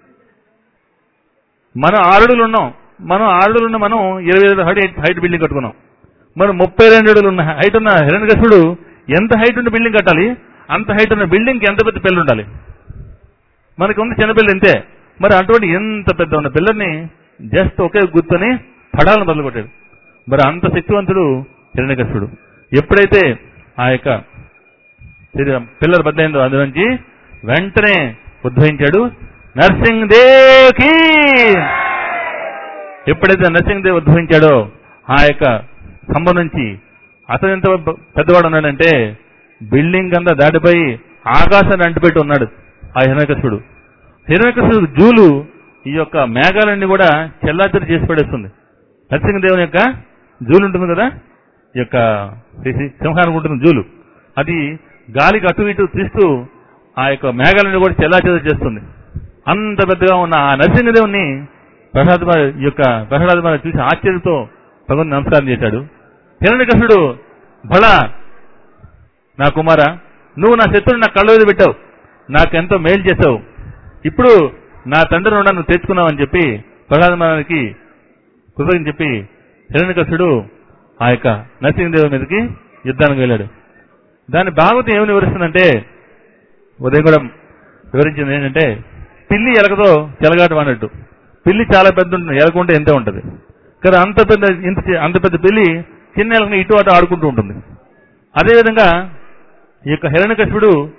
మనం ఆరు అడుగులు ఉన్నాం మనం ఆరు అడుగులు ఉన్న మనం ఇరవై ఐదు హైట్ హైట్ బిల్డింగ్ కట్టుకున్నాం మరి ముప్పై రెండు అడుగులు ఉన్న హైట్ ఉన్న హిరణ్యకశిపుడు ఎంత హైట్ ఉన్న బిల్డింగ్ కట్టాలి అంత హైట్ ఉన్న బిల్డింగ్కి ఎంత పెద్ద పిల్లలు ఉండాలి మనకి ఉంది చిన్న పిల్ల ఇంతే మరి అటువంటి ఎంత పెద్ద ఉన్న పిల్లల్ని జస్ట్ ఒకే గుర్తుని పడాలను బదులుకొట్టాడు మరి అంత శక్తివంతుడు హిరణ్యకశిపుడు ఎప్పుడైతే ఆ యొక్క శరీరం పిల్లలు బద్దయిందో అందు నుంచి వెంటనే ఉద్భవించాడు నర్సింగ్ దేవ్కి ఎప్పుడైతే నర్సింగ్ దేవ్ ఉద్భవించాడో ఆ యొక్క స్తంభం నుంచి అతను ఎంత పెద్దవాడు ఉన్నాడంటే బిల్డింగ్ అంతా దాటిపోయి ఆకాశాన్ని అంటిపెట్టి ఉన్నాడు ఆ హిరణ్యకశిపుడు హిరణ్యకశిపుడు జూలు ఈ యొక్క మేఘాలన్నీ కూడా చెల్లాచెరి చేసి పడేస్తుంది నరసింహదేవుని యొక్క జూలు ఉంటుంది కదా ఈ యొక్క సి- సింహానికి ఉంటుంది జూలు అది గాలికి అటు ఇటు తీస్తూ ఆ యొక్క మేఘాలను కూడా చెల్లాచెదరు చేస్తుంది అంత పెద్దగా ఉన్న ఆ నరసింహదేవుని ప్రహ్లాద మహా- ఈ యొక్క ప్రహ్లాద మహారాజ్ చూసి ఆశ్చర్యంతో భగవంతు నమస్కారం చేశాడు హిరణ్యకశుడు బలా నా కుమార నువ్వు నా శత్రువుని నా కళ్ళ మీద పెట్టావు నాకెంతో మేలు చేసావు ఇప్పుడు నా తండ్రి నుండి నువ్వు తెచ్చుకున్నావు అని చెప్పి ప్రహ్లాద మహారాజుకి కృతజ్ఞత చెప్పి హిరణ్యకశుడు ఆ యొక్క నరసింహదేవుని మీదకి యుద్ధానికి వెళ్ళాడు దాని భాగవతం ఏమని వివరిస్తుందంటే ఉదయం కూడా వివరించింది ఏంటంటే పిల్లి ఎలకతో చెలగాటం అన్నట్టు పిల్లి చాలా పెద్ద ఉంటుంది ఎలకుంటే ఎంతే ఉంటుంది కానీ అంత పెద్ద ఇంత చి- అంత పెద్ద పిల్లి చిన్న ఎలకని ఇటు అటు ఆడుకుంటూ ఉంటుంది అదేవిధంగా ఈ యొక్క హిరణ్యకశిపుడు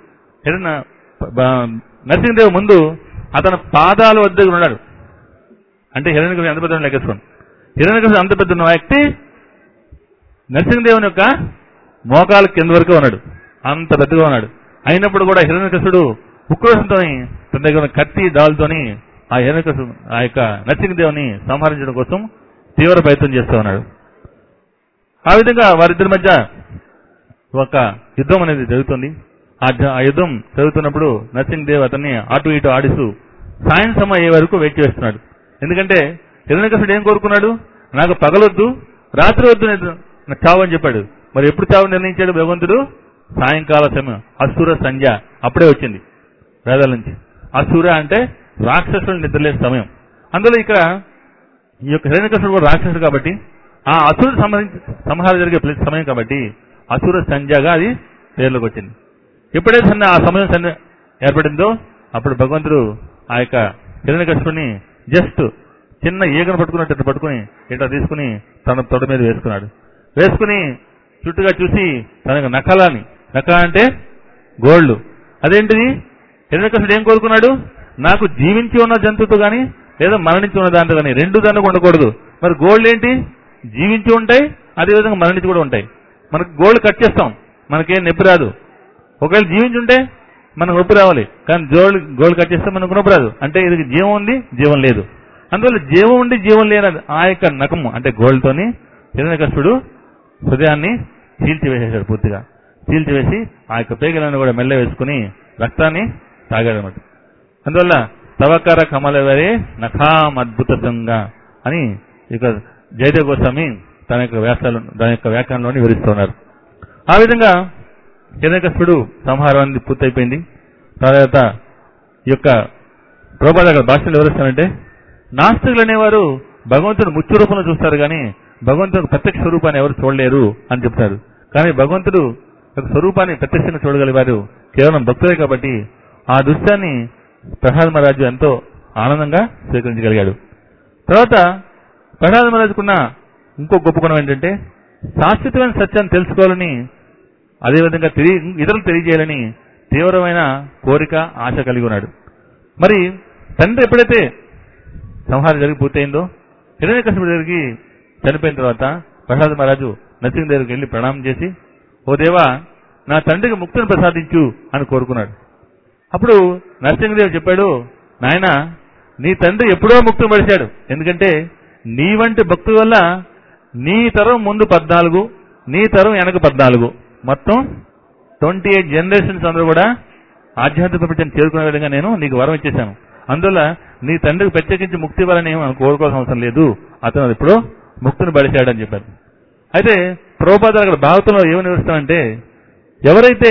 హిరణ్య బ- నరసింహదేవ్ ముందు అతని పాదాల వద్ద ఉన్నాడు అంటే హిరణ్యకృష్ణ ఎంత పెద్ద లెక్కేసుకోండి హిరణ్యకృష్ణ అంత పెద్ద ఉన్న వ్యక్తి నరసింహదేవుని యొక్క మోకాల కింద వరకు ఉన్నాడు అంత పెద్దగా ఉన్నాడు అయినప్పుడు కూడా హిరణ్యకృష్ణుడు ఉక్రోషంతో తన దగ్గర ఉన్న కత్తి డాల్తోని ఆ హిరణ్యకృష్ణుడు ఆ యొక్క నరసింహదేవుని సంహరించడం కోసం తీవ్ర ప్రయత్నం చేస్తూ ఉన్నాడు ఆ విధంగా వారిద్దరి మధ్య ఒక యుద్ధం అనేది జరుగుతుంది ఆ జ- ఆ యుద్ధం జరుగుతున్నప్పుడు నరసింహదేవ్ అతన్ని అటు ఇటు ఆడిస్తూ సాయంత్రం అయ్యే వరకు వెయిట్ చేస్తున్నాడు ఎందుకంటే హిరణ్యకృష్ణుడు ఏం కోరుకున్నాడు నాకు పగలొద్దు రాత్రి వద్దు నేను నాకు చావు అని చెప్పాడు మరి ఎప్పుడు చావు నిర్ణయించాడు భగవంతుడు సాయంకాల సమయం అసుర సంధ్య అప్పుడే వచ్చింది వేదాల నుంచి అసుర అంటే రాక్షసులు నిద్రలేసే సమయం అందులో ఇక్కడ ఈ యొక్క హిరణ్యకృష్ణుడు కూడా రాక్షసుడు కాబట్టి ఆ అసురుడు సంహరించి సంహారం జరిగే ప్లేస్ సమయం కాబట్టి అసుర సంధ్యగా అది పేర్లోకి వచ్చింది ఎప్పుడైతే సన్న ఆ సమయం సన్న ఏర్పడిందో అప్పుడు భగవంతుడు ఆ యొక్క హిరణ్యకృష్ణుడిని జస్ట్ చిన్న ఈగను పట్టుకున్నట్టు ఇట్లా పట్టుకుని ఇట్లా తీసుకుని తన తొడ మీద వేసుకున్నాడు వేసుకుని చుట్టుగా చూసి తన యొక్క నకలాని నక అంటే గోల్డ్ అదేంటిది హిరణ్యకృష్ణుడు ఏం కోరుకున్నాడు నాకు జీవించి ఉన్న జంతువుతో గాని లేదా మరణించి ఉన్న దాంతో కానీ రెండు దానికి ఉండకూడదు మరి గోల్డ్ ఏంటి జీవించి ఉంటాయి అదేవిధంగా మరణించి కూడా ఉంటాయి మనకు గోల్డ్ కట్ చేస్తాం మనకేం నొప్పి రాదు ఒకవేళ జీవించి ఉంటే మనకు నొప్పి రావాలి కానీ గోల్డ్ గోల్డ్ కట్ చేస్తే మనకు నొప్పి రాదు అంటే ఇది జీవం ఉంది జీవం లేదు అందువల్ల జీవం ఉండి జీవం లేని ఆ యొక్క నకము అంటే గోల్డ్తోని హిరణ్యకృష్ణుడు హృదయాన్ని చీల్చివేసేశాడు పూర్తిగా చీల్చివేసి ఆ యొక్క పేగలను కూడా మెల్ల వేసుకుని రక్తాన్ని తాగాడు అనమాట అందువల్ల తవకర కమలవరే నఖాం అద్భుతంగా అని ఇక జయదేవ్ గోస్వామి తన యొక్క వ్యాసాలు తన యొక్క వ్యాఖ్యానంలోని వివరిస్తున్నారు ఆ విధంగా హిరణ్యకృష్ణుడు సంహారం అనేది పూర్తయిపోయింది తర్వాత ఈ యొక్క ప్రభుపాద గారు భాషలు వివరిస్తారంటే నాస్తికులు అనేవారు భగవంతుడు ముచ్చు రూపంలో చూస్తారు కానీ భగవంతుడు ప్రత్యక్ష స్వరూపాన్ని ఎవరు చూడలేరు అని చెప్తారు కానీ భగవంతుడు యొక్క స్వరూపాన్ని ప్రత్యక్షంగా చూడగలిగారు కేవలం భక్తులే కాబట్టి ఆ దృశ్యాన్ని ప్రహ్లాద మహారాజు ఎంతో ఆనందంగా స్వీకరించగలిగాడు తర్వాత ప్రహ్లాద మహారాజుకున్న ఇంకో గొప్ప గుణం ఏంటంటే శాశ్వతమైన సత్యాన్ని తెలుసుకోవాలని అదేవిధంగా తెలియ ఇతరులకు తెలియజేయాలని తీవ్రమైన కోరిక ఆశ కలిగి ఉన్నాడు మరి తండ్రి ఎప్పుడైతే సంహారం జరిగి పూర్తయిందో హిరణ్యకశిపుడి దగ్గరికి చనిపోయిన తర్వాత ప్రహ్లాద మహారాజు నరసింహ దగ్గరికి వెళ్ళి ప్రణామం చేసి ఓ దేవా నా తండ్రికి ముక్తిని ప్రసాదించు అని కోరుకున్నాడు అప్పుడు నరసింహదేవ్ చెప్పాడు నాయన నీ తండ్రి ఎప్పుడో ముక్తి పడిచాడు ఎందుకంటే నీ వంటి భక్తుల వల్ల నీ తరం ముందు పద్నాలుగు నీ తరం వెనక పద్నాలుగు మొత్తం ట్వంటీ ఎయిట్ జనరేషన్స్ అందరూ కూడా ఆధ్యాత్మిక ప్రపంచాన్ని చేరుకునే విధంగా నేను నీకు వరం ఇచ్చేశాను అందువల్ల నీ తండ్రికి ప్రత్యేకించి ముక్తి ఇవ్వాలని ఏమీ మనం కోరుకోవాల్సిన అవసరం లేదు అతను ఎప్పుడో ముక్తిని పడిచాడని చెప్పారు అయితే ప్రభుపాద అక్కడ భాగవతంలో ఏమని వివరిస్తామంటే ఎవరైతే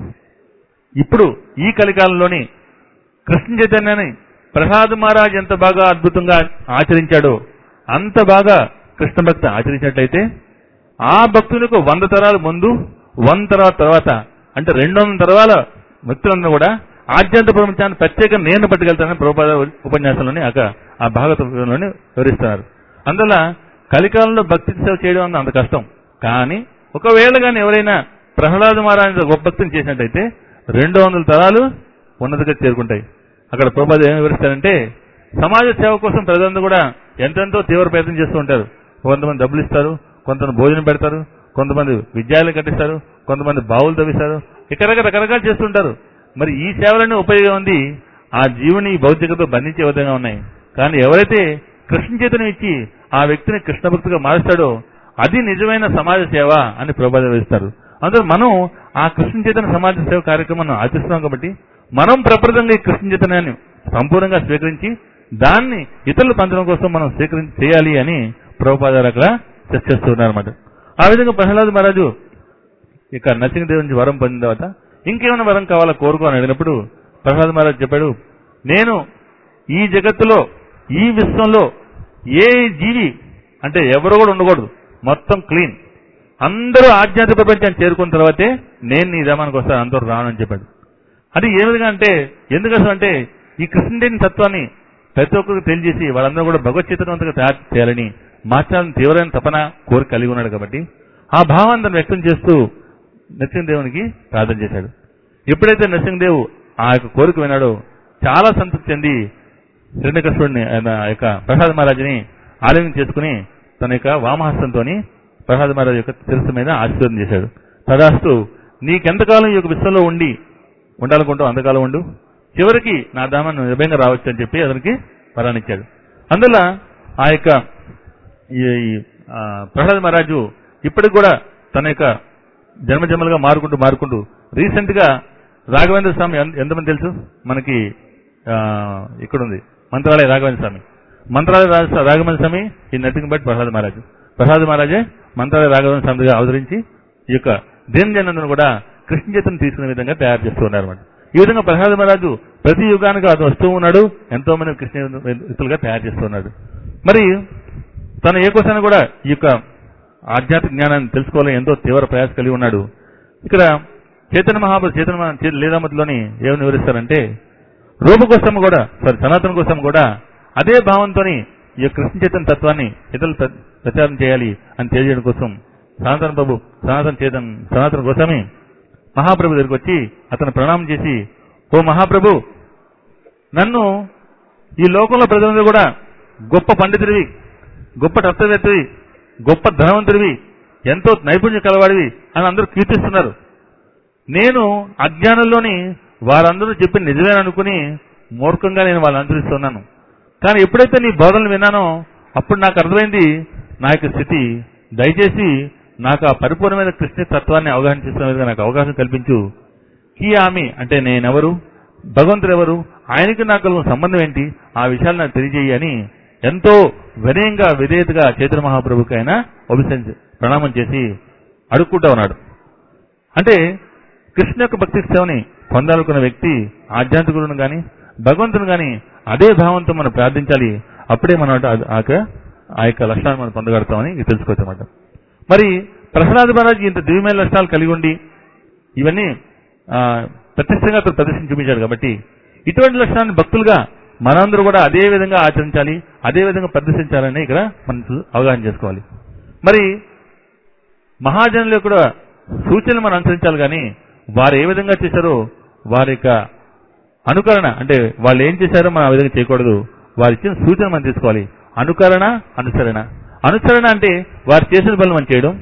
ఇప్పుడు ఈ కలికాలంలోని కృష్ణ చైతన్యాన్ని ప్రసాద్ మహారాజ్ ఎంత బాగా అద్భుతంగా ఆచరించాడో అంత బాగా కృష్ణ భక్తి ఆచరించినట్లయితే ఆ భక్తునికి వంద తరాల ముందు వంద తరాల తర్వాత అంటే రెండు వందల తరాల భక్తులందరూ కూడా ఆధ్యాత్మిక ప్రపంచాన్ని ప్రత్యేకంగా నేను పట్టుకెళ్తానని ప్రభుపాద ఉపన్యాసంలోని అక ఆ భాగవతంలోని వివరిస్తున్నారు అందువల్ల కలికాలంలో భక్తి సేవ చేయడం అన్నది అంత కష్టం కానీ ఒకవేళ కానీ ఎవరైనా ప్రహ్లాద మహారాజు గొప్ప భక్తిని చేసినట్టయితే రెండు వందల తరాలు ఉన్నతిగా చేరుకుంటాయి అక్కడ ప్రభుపాద ఏమి వివరిస్తారంటే సమాజ సేవ కోసం ప్రజలందరూ కూడా ఎంతెంతో తీవ్ర ప్రయత్నం చేస్తూ ఉంటారు కొంతమంది డబ్బులు ఇస్తారు కొంతమంది భోజనం పెడతారు కొంతమంది విద్యాలయం కట్టిస్తారు కొంతమంది బావులు తవ్విస్తారు ఇక్కడ రకరకాలు చేస్తుంటారు మరి ఈ సేవలన్నీ ఉపయోగం ఉంది ఆ జీవుని ఈ భౌతికతో బంధించే విధంగా ఉన్నాయి కానీ ఎవరైతే కృష్ణ చేతనం ఇచ్చి ఆ వ్యక్తిని కృష్ణ భక్తిగా మారుస్తాడో అది నిజమైన సమాజ సేవ అని ప్రభుపాద వివరిస్తారు అందులో మనం ఆ కృష్ణ చైతన్య సమాజ సేవ కార్యక్రమాన్ని ఆచరిస్తున్నాం కాబట్టి మనం ప్రప్రదంగా ఈ కృష్ణ చైతన్యాన్ని సంపూర్ణంగా స్వీకరించి దాన్ని ఇతరులు పంచడం కోసం మనం స్వీకరించి చేయాలి అని ప్రభుపాదారు అక్కడ చర్చిస్తున్నారు అనమాట ఆ విధంగా ప్రహ్లాద్ మహారాజు ఇక నరసింహదేవి నుంచి వరం పొందిన తర్వాత ఇంకేమైనా వరం కావాలా కోరుకో అని అడిగినప్పుడు ప్రహ్లాద్ మహారాజు చెప్పాడు నేను ఈ జగత్తులో ఈ విశ్వంలో ఏ జీవి అంటే ఎవరు కూడా ఉండకూడదు మొత్తం క్లీన్ అందరూ ఆధ్యాత్మిక ప్రపంచాన్ని చేరుకున్న తర్వాతే నేను నీ ధమానికి వస్తాను అందరూ రాను అని చెప్పాడు అది ఏ విధంగా అంటే ఎందుకోసం అంటే ఈ కృష్ణుడిని తత్వాన్ని ప్రతి ఒక్కరికి తెలియజేసి వాళ్ళందరూ కూడా భగవత్ చైతన్యవంతంగా తయారు చేయాలని మార్చాలని తీవ్రమైన తపన కోరిక కలిగి ఉన్నాడు కాబట్టి ఆ భావాన్ని తను వ్యక్తం చేస్తూ నరసింహదేవునికి ప్రార్థన చేశాడు ఎప్పుడైతే నరసింహదేవ్ ఆ యొక్క కోరిక విన్నాడో చాలా సంతృప్తి చెంది హిరణ్యకృష్ణుడిని ఆయన యొక్క ప్రసాద్ మహారాజుని ఆలింగనం చేసుకుని తన యొక్క వామహస్తంతోని ప్రసాద్ మహారాజు యొక్క శిరస్సు మీద ఆశీర్వాదం చేశాడు తదాస్తు నీకెంతకాలం ఈ యొక్క విశ్వంలో ఉండి ఉండాలనుకుంటావు అంతకాలం ఉండు చివరికి నా దామాన్ని నిర్భయంగా రావచ్చు అని చెప్పి అతనికి వరాన్నిచ్చాడు అందువల్ల ఆ యొక్క ఈ ఈ, ఆ, ప్రహ్లాద్ మహారాజు ఇప్పటికి కూడా తన యొక్క జన్మజన్మలుగా మారుకుంటూ మారుకుంటూ రీసెంట్ గా రాఘవేంద్ర స్వామి ఎంత- ఎంతమంది తెలుసు మనకి ఆ, ఇక్కడ ఉంది మంత్రాలయ రాఘవేంద్ర స్వామి మంత్రాలయ రా- రాఘవేంద్ర స్వామి ఈ నటింగ్ బట్ ప్రహ్లాద్ మహారాజు ప్రహ్లాద్ మహారాజే మంత్రాలయ రాఘవేంద్ర స్వామిగా అవతరించి ఈ యొక్క దీనజనందను కూడా కృష్ణ చేతను తీసుకునే విధంగా తయారు చేస్తూ ఉన్నారు అన్నమాట ఈ విధంగా ప్రహ్లాద్ మహారాజు ప్రతి యుగానికి అతను వస్తూ ఉన్నాడు ఎంతో మంది కృష్ణ వ్యక్తులుగా తయారు చేస్తూ ఉన్నాడు మరి తన ఏ కోసాన్ని కూడా ఈ యొక్క ఆధ్యాత్మిక జ్ఞానాన్ని తెలుసుకోవాలని ఎంతో తీవ్ర ప్రయాస కలిగి ఉన్నాడు ఇక్కడ చైతన్య మహాప్రభు చైతన్య మహా- చే- లీలామతిలోని ఏమని వివరిస్తారంటే రూప కోసం కూడా సారీ సనాతన కోసం కూడా అదే భావంతోని ఈ యొక్క కృష్ణ చైతన్య తత్వాన్ని ఇతరులు ప్ర- ప్రచారం చేయాలి అని తెలియజేయడం కోసం సనాతన ప్రభు సనాతన చేతన్ సనాతన కోసమే మహాప్రభు దగ్గరికి వచ్చి అతను ప్రణామం చేసి ఓ మహాప్రభు నన్ను ఈ లోకంలో ప్రజలందరూ కూడా గొప్ప పండితుడివి గొప్ప తత్వవేత్తవి గొప్ప ధనవంతుడివి ఎంతో నైపుణ్యం కలవాడివి అని అందరూ కీర్తిస్తున్నారు నేను అజ్ఞానంలోని వారందరూ చెప్పి నిజమేననుకుని మూర్ఖంగా నేను వాళ్ళని అనుసరిస్తున్నాను కానీ ఎప్పుడైతే నీ బోధనలు విన్నానో అప్పుడు నాకు అర్థమైంది నా యొక్క స్థితి దయచేసి నాకు ఆ పరిపూర్ణమైన కృష్ణ తత్వాన్ని అవగాహన చేసుకునే విధంగా నాకు అవకాశం కల్పించు కీ ఆమె అంటే నేనెవరు భగవంతుడు ఎవరు ఆయనకి నాకు కలిగిన సంబంధం ఏంటి ఆ విషయాలు నాకు తెలియజేయి అని ఎంతో వినయంగా విధేయతగా చైతన్య మహాప్రభుకి ఆయన అభిషేకించి ప్రణామం చేసి అడుక్కుంటా ఉన్నాడు అంటే కృష్ణ యొక్క భక్తి సేవని పొందాలనుకున్న వ్యక్తి ఆధ్యాత్మికులను గాని భగవంతుని గాని అదే భావంతో మనం ప్రార్థించాలి అప్పుడే మనం అటు- ఆ యొక్క- ఆ యొక్క లక్షణాన్ని మనం పొందగలుగుతామని ఇది తెలుసుకోవచ్చు అన్నమాట మరి ప్రహ్లాద్ మహారాజ్ ఇంత దివ్యమైన లక్షణాలు కలిగి ఉండి ఇవన్నీ ఆ, ప్రత్యక్షంగా అతను ప్రదర్శన చూపించాడు కాబట్టి ఇటువంటి లక్షణాన్ని భక్తులుగా మనందరూ కూడా అదే విధంగా ఆచరించాలి అదే విధంగా ప్రదర్శించాలని ఇక్కడ మనం చూ- అవగాహన చేసుకోవాలి మరి మహాజనుల యొక్క సూచనలు మనం అనుసరించాలి కానీ వారు ఏ విధంగా చేశారో వారి యొక్క అనుకరణ అంటే వాళ్ళు ఏం చేశారో మనం ఆ విధంగా చేయకూడదు వారు ఇచ్చిన సూచన మనం తీసుకోవాలి అనుకరణ అనుసరణ అనుసరణ అంటే వారు చేసిన పనులు మనం చేయడం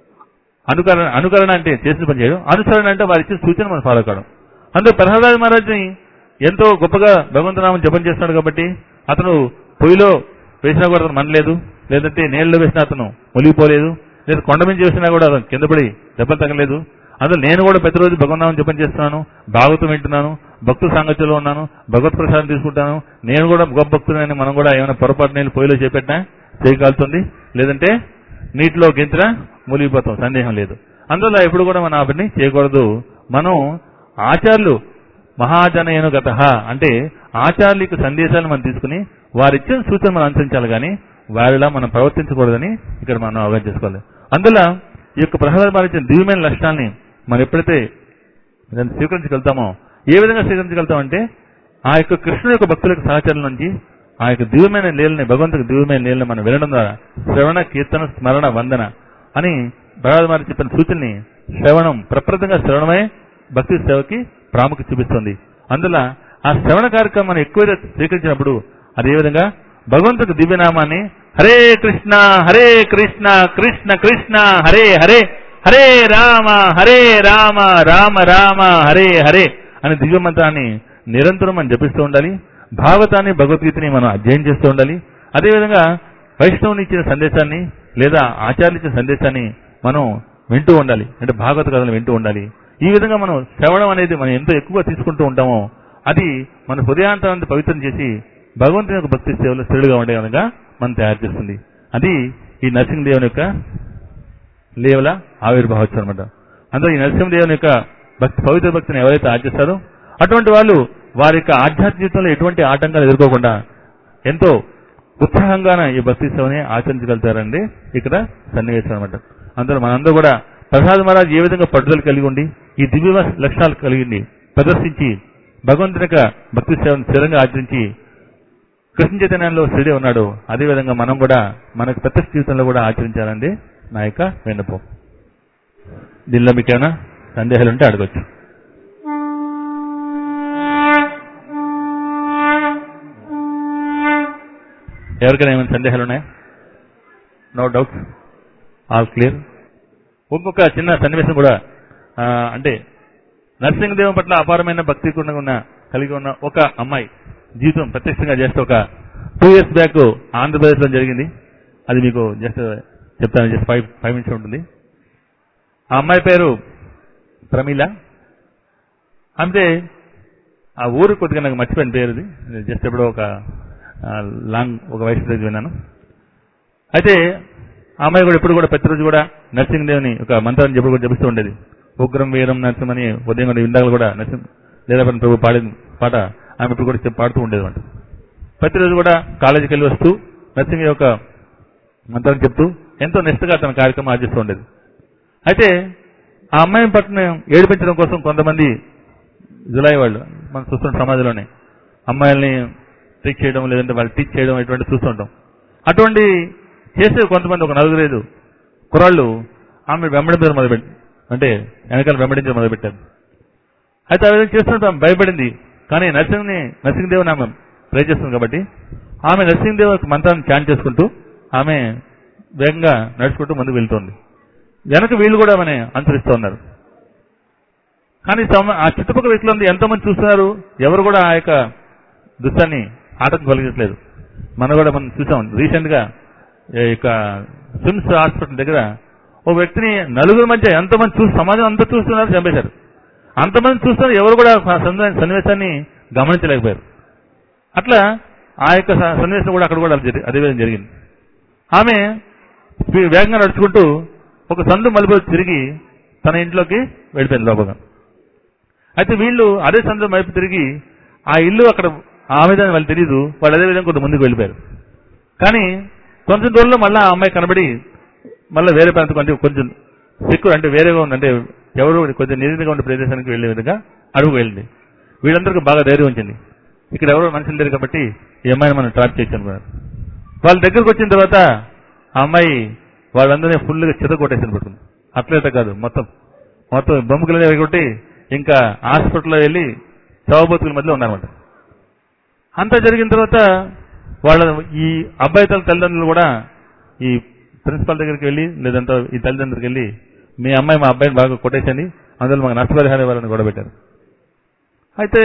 అనుకరణ అనుకరణ అంటే చేసిన పని చేయడం అనుసరణ అంటే వారు ఇచ్చిన సూచన మనం ఫాలో కావడం అందులో ప్రహ్లాద్ మహారాజ్ని ఎంతో గొప్పగా భగవంతనామం జపం చేస్తున్నాడు కాబట్టి అతను పొయ్యిలో వేసినా కూడా అతను మనలేదు లేదంటే నీళ్ళలో వేసినా అతను మునిగిపోలేదు లేదా కొండ మీద వేసినా కూడా అతను కింద పడి దెబ్బలు తగలేదు అందులో నేను కూడా ప్రతిరోజు భగవంతనామం జపం చేస్తున్నాను భాగవతం వింటున్నాను భక్తుల సాంగత్యంలో ఉన్నాను భగవత్ ప్రసాదం తీసుకుంటాను నేను కూడా గొప్ప భక్తులని మనం కూడా ఏమైనా పొరపాటు నేను పొయ్యిలో చేపెట్టినా చేయగలుగుతుంది లేదంటే నీటిలో గెంతిన మూలిగిపోతాం సందేహం లేదు అందువల్ల ఎప్పుడు కూడా మనం అవన్నీ చేయకూడదు మనం ఆచార్యులు మహాజనయను గత అంటే ఆచార్యుల యొక్క సందేశాలను మనం తీసుకుని వారిచ్చిన సూచన మనం అనుసరించాలి కానీ వారిలా మనం ప్రవర్తించకూడదని ఇక్కడ మనం అవగాహన చేసుకోవాలి అందువల్ల ఈ యొక్క ప్రహ్లాద భారత దివ్యమైన లక్షణాలని మనం ఎప్పుడైతే దాన్ని స్వీకరించగలుగుతామో ఏ విధంగా స్వీకరించగలుగుతామంటే ఆ యొక్క కృష్ణుడు యొక్క భక్తుల యొక్క సహచరుల నుంచి ఆ యొక్క దివ్యమైన లీలని భగవంతుడి దివ్యమైన లీలని మనం వినడం ద్వారా శ్రవణ కీర్తన స్మరణ వందన అని భగవద్మారి చెప్పిన సూచనని శ్రవణం ప్రప్రదంగా శ్రవణమే భక్తి సేవకి ప్రాముఖ్యత చూపిస్తుంది అందువల్ల ఆ శ్రవణ కార్యక్రమం మనం ఎక్కువగా స్వీకరించినప్పుడు అదే విధంగా భగవంతుడి దివ్యనామాన్ని హరే కృష్ణ హరే కృష్ణ కృష్ణ కృష్ణ హరే హరే హరే రామ హరే రామ రామ రామ హరే హరే అనే దివ్య మంత్రాన్ని నిరంతరం మనం జపిస్తూ ఉండాలి భాగవతాన్ని భగవద్గీతని మనం అధ్యయనం చేస్తూ ఉండాలి అదేవిధంగా వైష్ణవుని ఇచ్చిన సందేశాన్ని లేదా ఆచార్యులు ఇచ్చిన సందేశాన్ని మనం వింటూ ఉండాలి అంటే భాగవత కథలు వింటూ ఉండాలి ఈ విధంగా మనం శ్రవణం అనేది మనం ఎంత ఎక్కువగా తీసుకుంటూ ఉంటామో అది మన హృదయాంతరాన్ని పవిత్రం చేసి భగవంతుని యొక్క భక్తి సేవలో స్థిరుడుగా ఉండే విధంగా మనం తయారు చేస్తుంది అది ఈ నరసింహదేవుని యొక్క లేవల ఆవిర్భావచ్చు అనమాట అందులో ఈ నరసింహదేవుని యొక్క భక్తి పవిత్ర భక్తిని ఎవరైతే ఆచరిస్తారో అటువంటి వాళ్ళు వారి యొక్క ఆధ్యాత్మిక జీవితంలో ఎటువంటి ఆటంకాలు ఎదుర్కోకుండా ఎంతో ఉత్సాహంగానే ఈ భక్తి సేవని ఆచరించగలుగుతారండి ఇక్కడ సన్నివేశం అనమాట అందులో మనందరూ కూడా ప్రసాద్ మహారాజ్ ఏ విధంగా పట్టుదల కలిగి ఉండి ఈ దివ్య లక్షణాలు కలిగింది ప్రదర్శించి భగవంతుని యొక్క భక్తి సేవను స్థిరంగా ఆచరించి కృష్ణ చైతన్యంలో శ్రీడే ఉన్నాడు అదేవిధంగా మనం కూడా మనకు ప్రత్యక్ష జీవితంలో కూడా ఆచరించాలండి నా యొక్క విన్నపం దీనిలో మీకు ఏమైనా సందేహాలు ఉంటే అడగచ్చు ఎవరికైనా ఏమైనా సందేహాలు ఉన్నాయా నో డౌట్స్ ఆల్ క్లియర్ ఇంకొక చిన్న సన్నివేశం కూడా ఆ, అంటే నరసింహదేవం పట్ల అపారమైన భక్తి కూడా ఉన్న కలిగి ఉన్న ఒక అమ్మాయి జీవితం ప్రత్యక్షంగా జస్ట్ ఒక టూ ఇయర్స్ బ్యాక్ ఆంధ్రప్రదేశ్లో జరిగింది అది మీకు జస్ట్ చెప్తాను జస్ట్ ఫైవ్ ఫైవ్ మినిట్స్ ఉంటుంది ఆ అమ్మాయి పేరు ప్రమీల అంటే ఆ ఊరు కొద్దిగా నాకు మర్చిపోయిన పేరు ఇది జస్ట్ ఎప్పుడో ఒక ఆ, లాంగ్ ఒక వయసు దగ్గర విన్నాను అయితే ఆ అమ్మాయి కూడా ఎప్పుడు కూడా ప్రతిరోజు కూడా నరసింహదేవుని ఒక మంత్రాన్ని ఎప్పుడు కూడా జపిస్తూ ఉండేది ఉగ్రం వీరం నరసింహని ఉదయం కూడా ఇందాక కూడా నరసింహ లీలాపతి ప్రభు పాడిన పాట ఆమె ఇప్పుడు కూడా చెప్పి పాడుతూ ఉండేది అనమాట ప్రతిరోజు కూడా కాలేజీకి వెళ్ళి వస్తూ నరసింహ యొక్క మంత్రాన్ని చెప్తూ ఎంతో నిష్టగా తన కార్యక్రమం ఆర్జిస్తూ ఉండేది అయితే ఆ అమ్మాయిని పట్ల ఏడిపించడం కోసం కొంతమంది జులై వాళ్ళు మనం చూస్తున్న సమాజంలోనే అమ్మాయిల్ని ట్రీట్ చేయడం లేదంటే వాళ్ళు టీచ్ చేయడం ఇటువంటి చూస్తుంటాం అటువంటి చేసే కొంతమంది ఒక నలుగురేదు కుర్రాళ్ళు ఆమె వెంబడించడం మొదలుపెట్టి అంటే వెనకాల వెంబడించడం మొదలుపెట్టారు అయితే ఆ విధంగా చేస్తున్నప్పుడు ఆమె భయపడింది కానీ నరసింహని నరసింహదేవుని ఆమె ప్రే చేస్తుంది కాబట్టి ఆమె నరసింహదేవు యొక్క మంత్రాన్ని చాన్ చేసుకుంటూ ఆమె వేగంగా నడుచుకుంటూ ముందుకు వెళ్తోంది వెనక వీళ్ళు కూడా ఆమెను అనుసరిస్తూ ఉన్నారు కానీ సమ- ఆ చుట్టుపక్కల వ్యక్తులందరూ ఎంతమంది చూస్తున్నారు ఎవరు కూడా ఆ యొక్క దృశ్యాన్ని ఆటంకం కలిగించలేదు మనం కూడా మనం చూసాం రీసెంట్ గా ఈ యొక్క సిమ్స్ హాస్పిటల్ దగ్గర ఓ వ్యక్తిని నలుగురు మధ్య ఎంతమంది చూసి సమాజం అంతా చూస్తున్నారు చంపేశారు అంతమంది చూస్తున్నారు ఎవరు కూడా ఆ సన్నివే- సన్నివేశాన్ని గమనించలేకపోయారు అట్లా ఆ యొక్క స- సన్నివేశం కూడా అక్కడ కూడా జరి- అదే విధంగా జరిగింది ఆమె స్పీ- వేగంగా నడుచుకుంటూ ఒక సందు మలుపు తిరిగి తన ఇంట్లోకి వెళ్ళిపోయింది లోపల అయితే వీళ్ళు అదే సందు వైపు తిరిగి ఆ ఇల్లు అక్కడ ఆ విధంగా వాళ్ళు తెలియదు వాళ్ళు అదే విధంగా కొంత ముందుకు వెళ్ళిపోయారు కానీ కొంచెం దూరంలో మళ్ళీ ఆ అమ్మాయి కనబడి మళ్ళీ వేరే ప్రాంతం అంటే కొంచెం సిక్కు అంటే వేరేగా ఉంది అంటే ఎవరు కొంచెం నిరీతిగా ఉండే ప్రదేశానికి వెళ్ళే విధంగా అడుగు వెళ్ళింది వీళ్ళందరికీ బాగా ధైర్యం వచ్చింది ఇక్కడ ఎవరో మనుషులు లేరు కాబట్టి ఈ అమ్మాయిని మనం ట్రాప్ చేయొచ్చు అనుకున్నారు వాళ్ళ దగ్గరకు వచ్చిన తర్వాత ఆ అమ్మాయి వాళ్ళందరినీ ఫుల్గా చిత కొట్టేసి పడుతుంది అట్లేట కాదు మొత్తం మొత్తం బొమ్మకులు కొట్టి ఇంకా హాస్పిటల్లో వెళ్ళి చవబతుకుల మధ్యలో ఉన్నారన్నమాట అంతా జరిగిన తర్వాత వాళ్ళ ఈ అబ్బాయి తల తల్లిదండ్రులు కూడా ఈ ప్రిన్సిపల్ దగ్గరికి వెళ్ళి లేదంటే ఈ తల్లిదండ్రులకు వెళ్ళి మీ అమ్మాయి మా అబ్బాయిని బాగా కొట్టేసని అందులో మాకు నష్టపరిహారం ఇవ్వాలని గొడవ పెట్టారు అయితే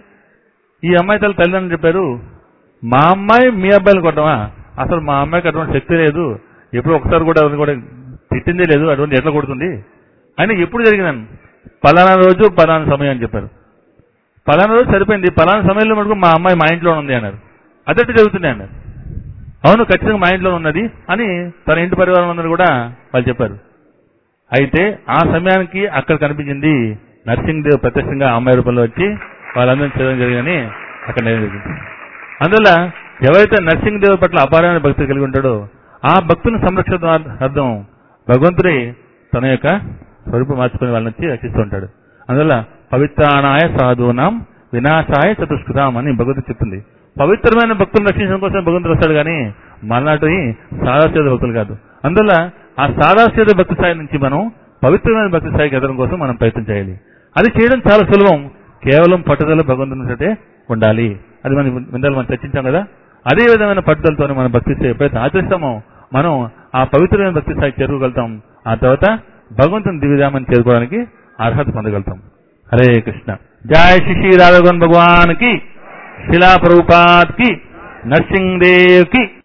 ఈ అమ్మాయి తల్లి తల్లిదండ్రులు చెప్పారు మా అమ్మాయి మీ అబ్బాయిని కొట్టమా అసలు మా అమ్మాయికి అటువంటి శక్తి లేదు ఎప్పుడు ఒకసారి కూడా ఎవరిని కూడా తిట్టిందే లేదు అటువంటి ఎట్లా కొడుతుంది అయినా ఎప్పుడు జరిగిందని పలానా రోజు పలానా సమయం అని చెప్పారు పలానా రోజు సరిపోయింది పలానా సమయంలో మటుకు మా అమ్మాయి మా ఇంట్లో ఉంది అన్నారు అదట్టు జరుగుతుంది అన్నారు అవును ఖచ్చితంగా మా ఇంట్లో ఉన్నది అని తన ఇంటి పరివారం అందరూ కూడా వాళ్ళు చెప్పారు అయితే ఆ సమయానికి అక్కడ కనిపించింది నర్సింగ్దేవ్ ప్రత్యక్షంగా ఆ అమ్మాయి రూపంలో వచ్చి వాళ్ళందరినీ చేయడం జరిగిందని అక్కడ నేరం జరిగింది అందువల్ల ఎవరైతే నర్సింగ్దేవ్ పట్ల అపారమైన భక్తి కలిగి ఉంటాడో ఆ భక్తుని సంరక్షణ అర్థం భగవంతుడే తన యొక్క స్వరూపం మార్చుకుని వాళ్ళని వచ్చి రక్షిస్తూ ఉంటాడు అందువల్ల పవిత్రాణాయ సాధూనాం వినాశాయ చతుష్కృతాం అని భగవద్గీత చెప్తుంది పవిత్రమైన భక్తులను రక్షించడం కోసం భగవంతుడు వస్తాడు కానీ మళ్ళాటి సాదాశ్చేత భక్తులు కాదు అందువల్ల ఆ సాదాశ్చేత భక్తి స్థాయి నుంచి మనం పవిత్రమైన భక్తి స్థాయికి ఎదగడం కోసం మనం ప్రయత్నం చేయాలి అది చేయడం చాలా సులభం కేవలం పట్టుదల భగవంతుని ఉండాలి అది మనం ఇందాక మనం చర్చించాం కదా అదే విధమైన పట్టుదలతో మన భక్తి స్థాయి ఎప్పుడైతే ఆచరిస్తామో మనం ఆ పవిత్రమైన భక్తి స్థాయికి చేరుకోగలుగుతాం ఆ తర్వాత భగవంతుని దివ్యధామాన్ని చేరుకోవడానికి అర్హత పొందగలుగుతాం హరే కృష్ణ జయ శ్రీ రాధగోన్ భగవాన్ కి శిలా ప్రభుపాద్ కి నర్సింగ్ దేవ్ కి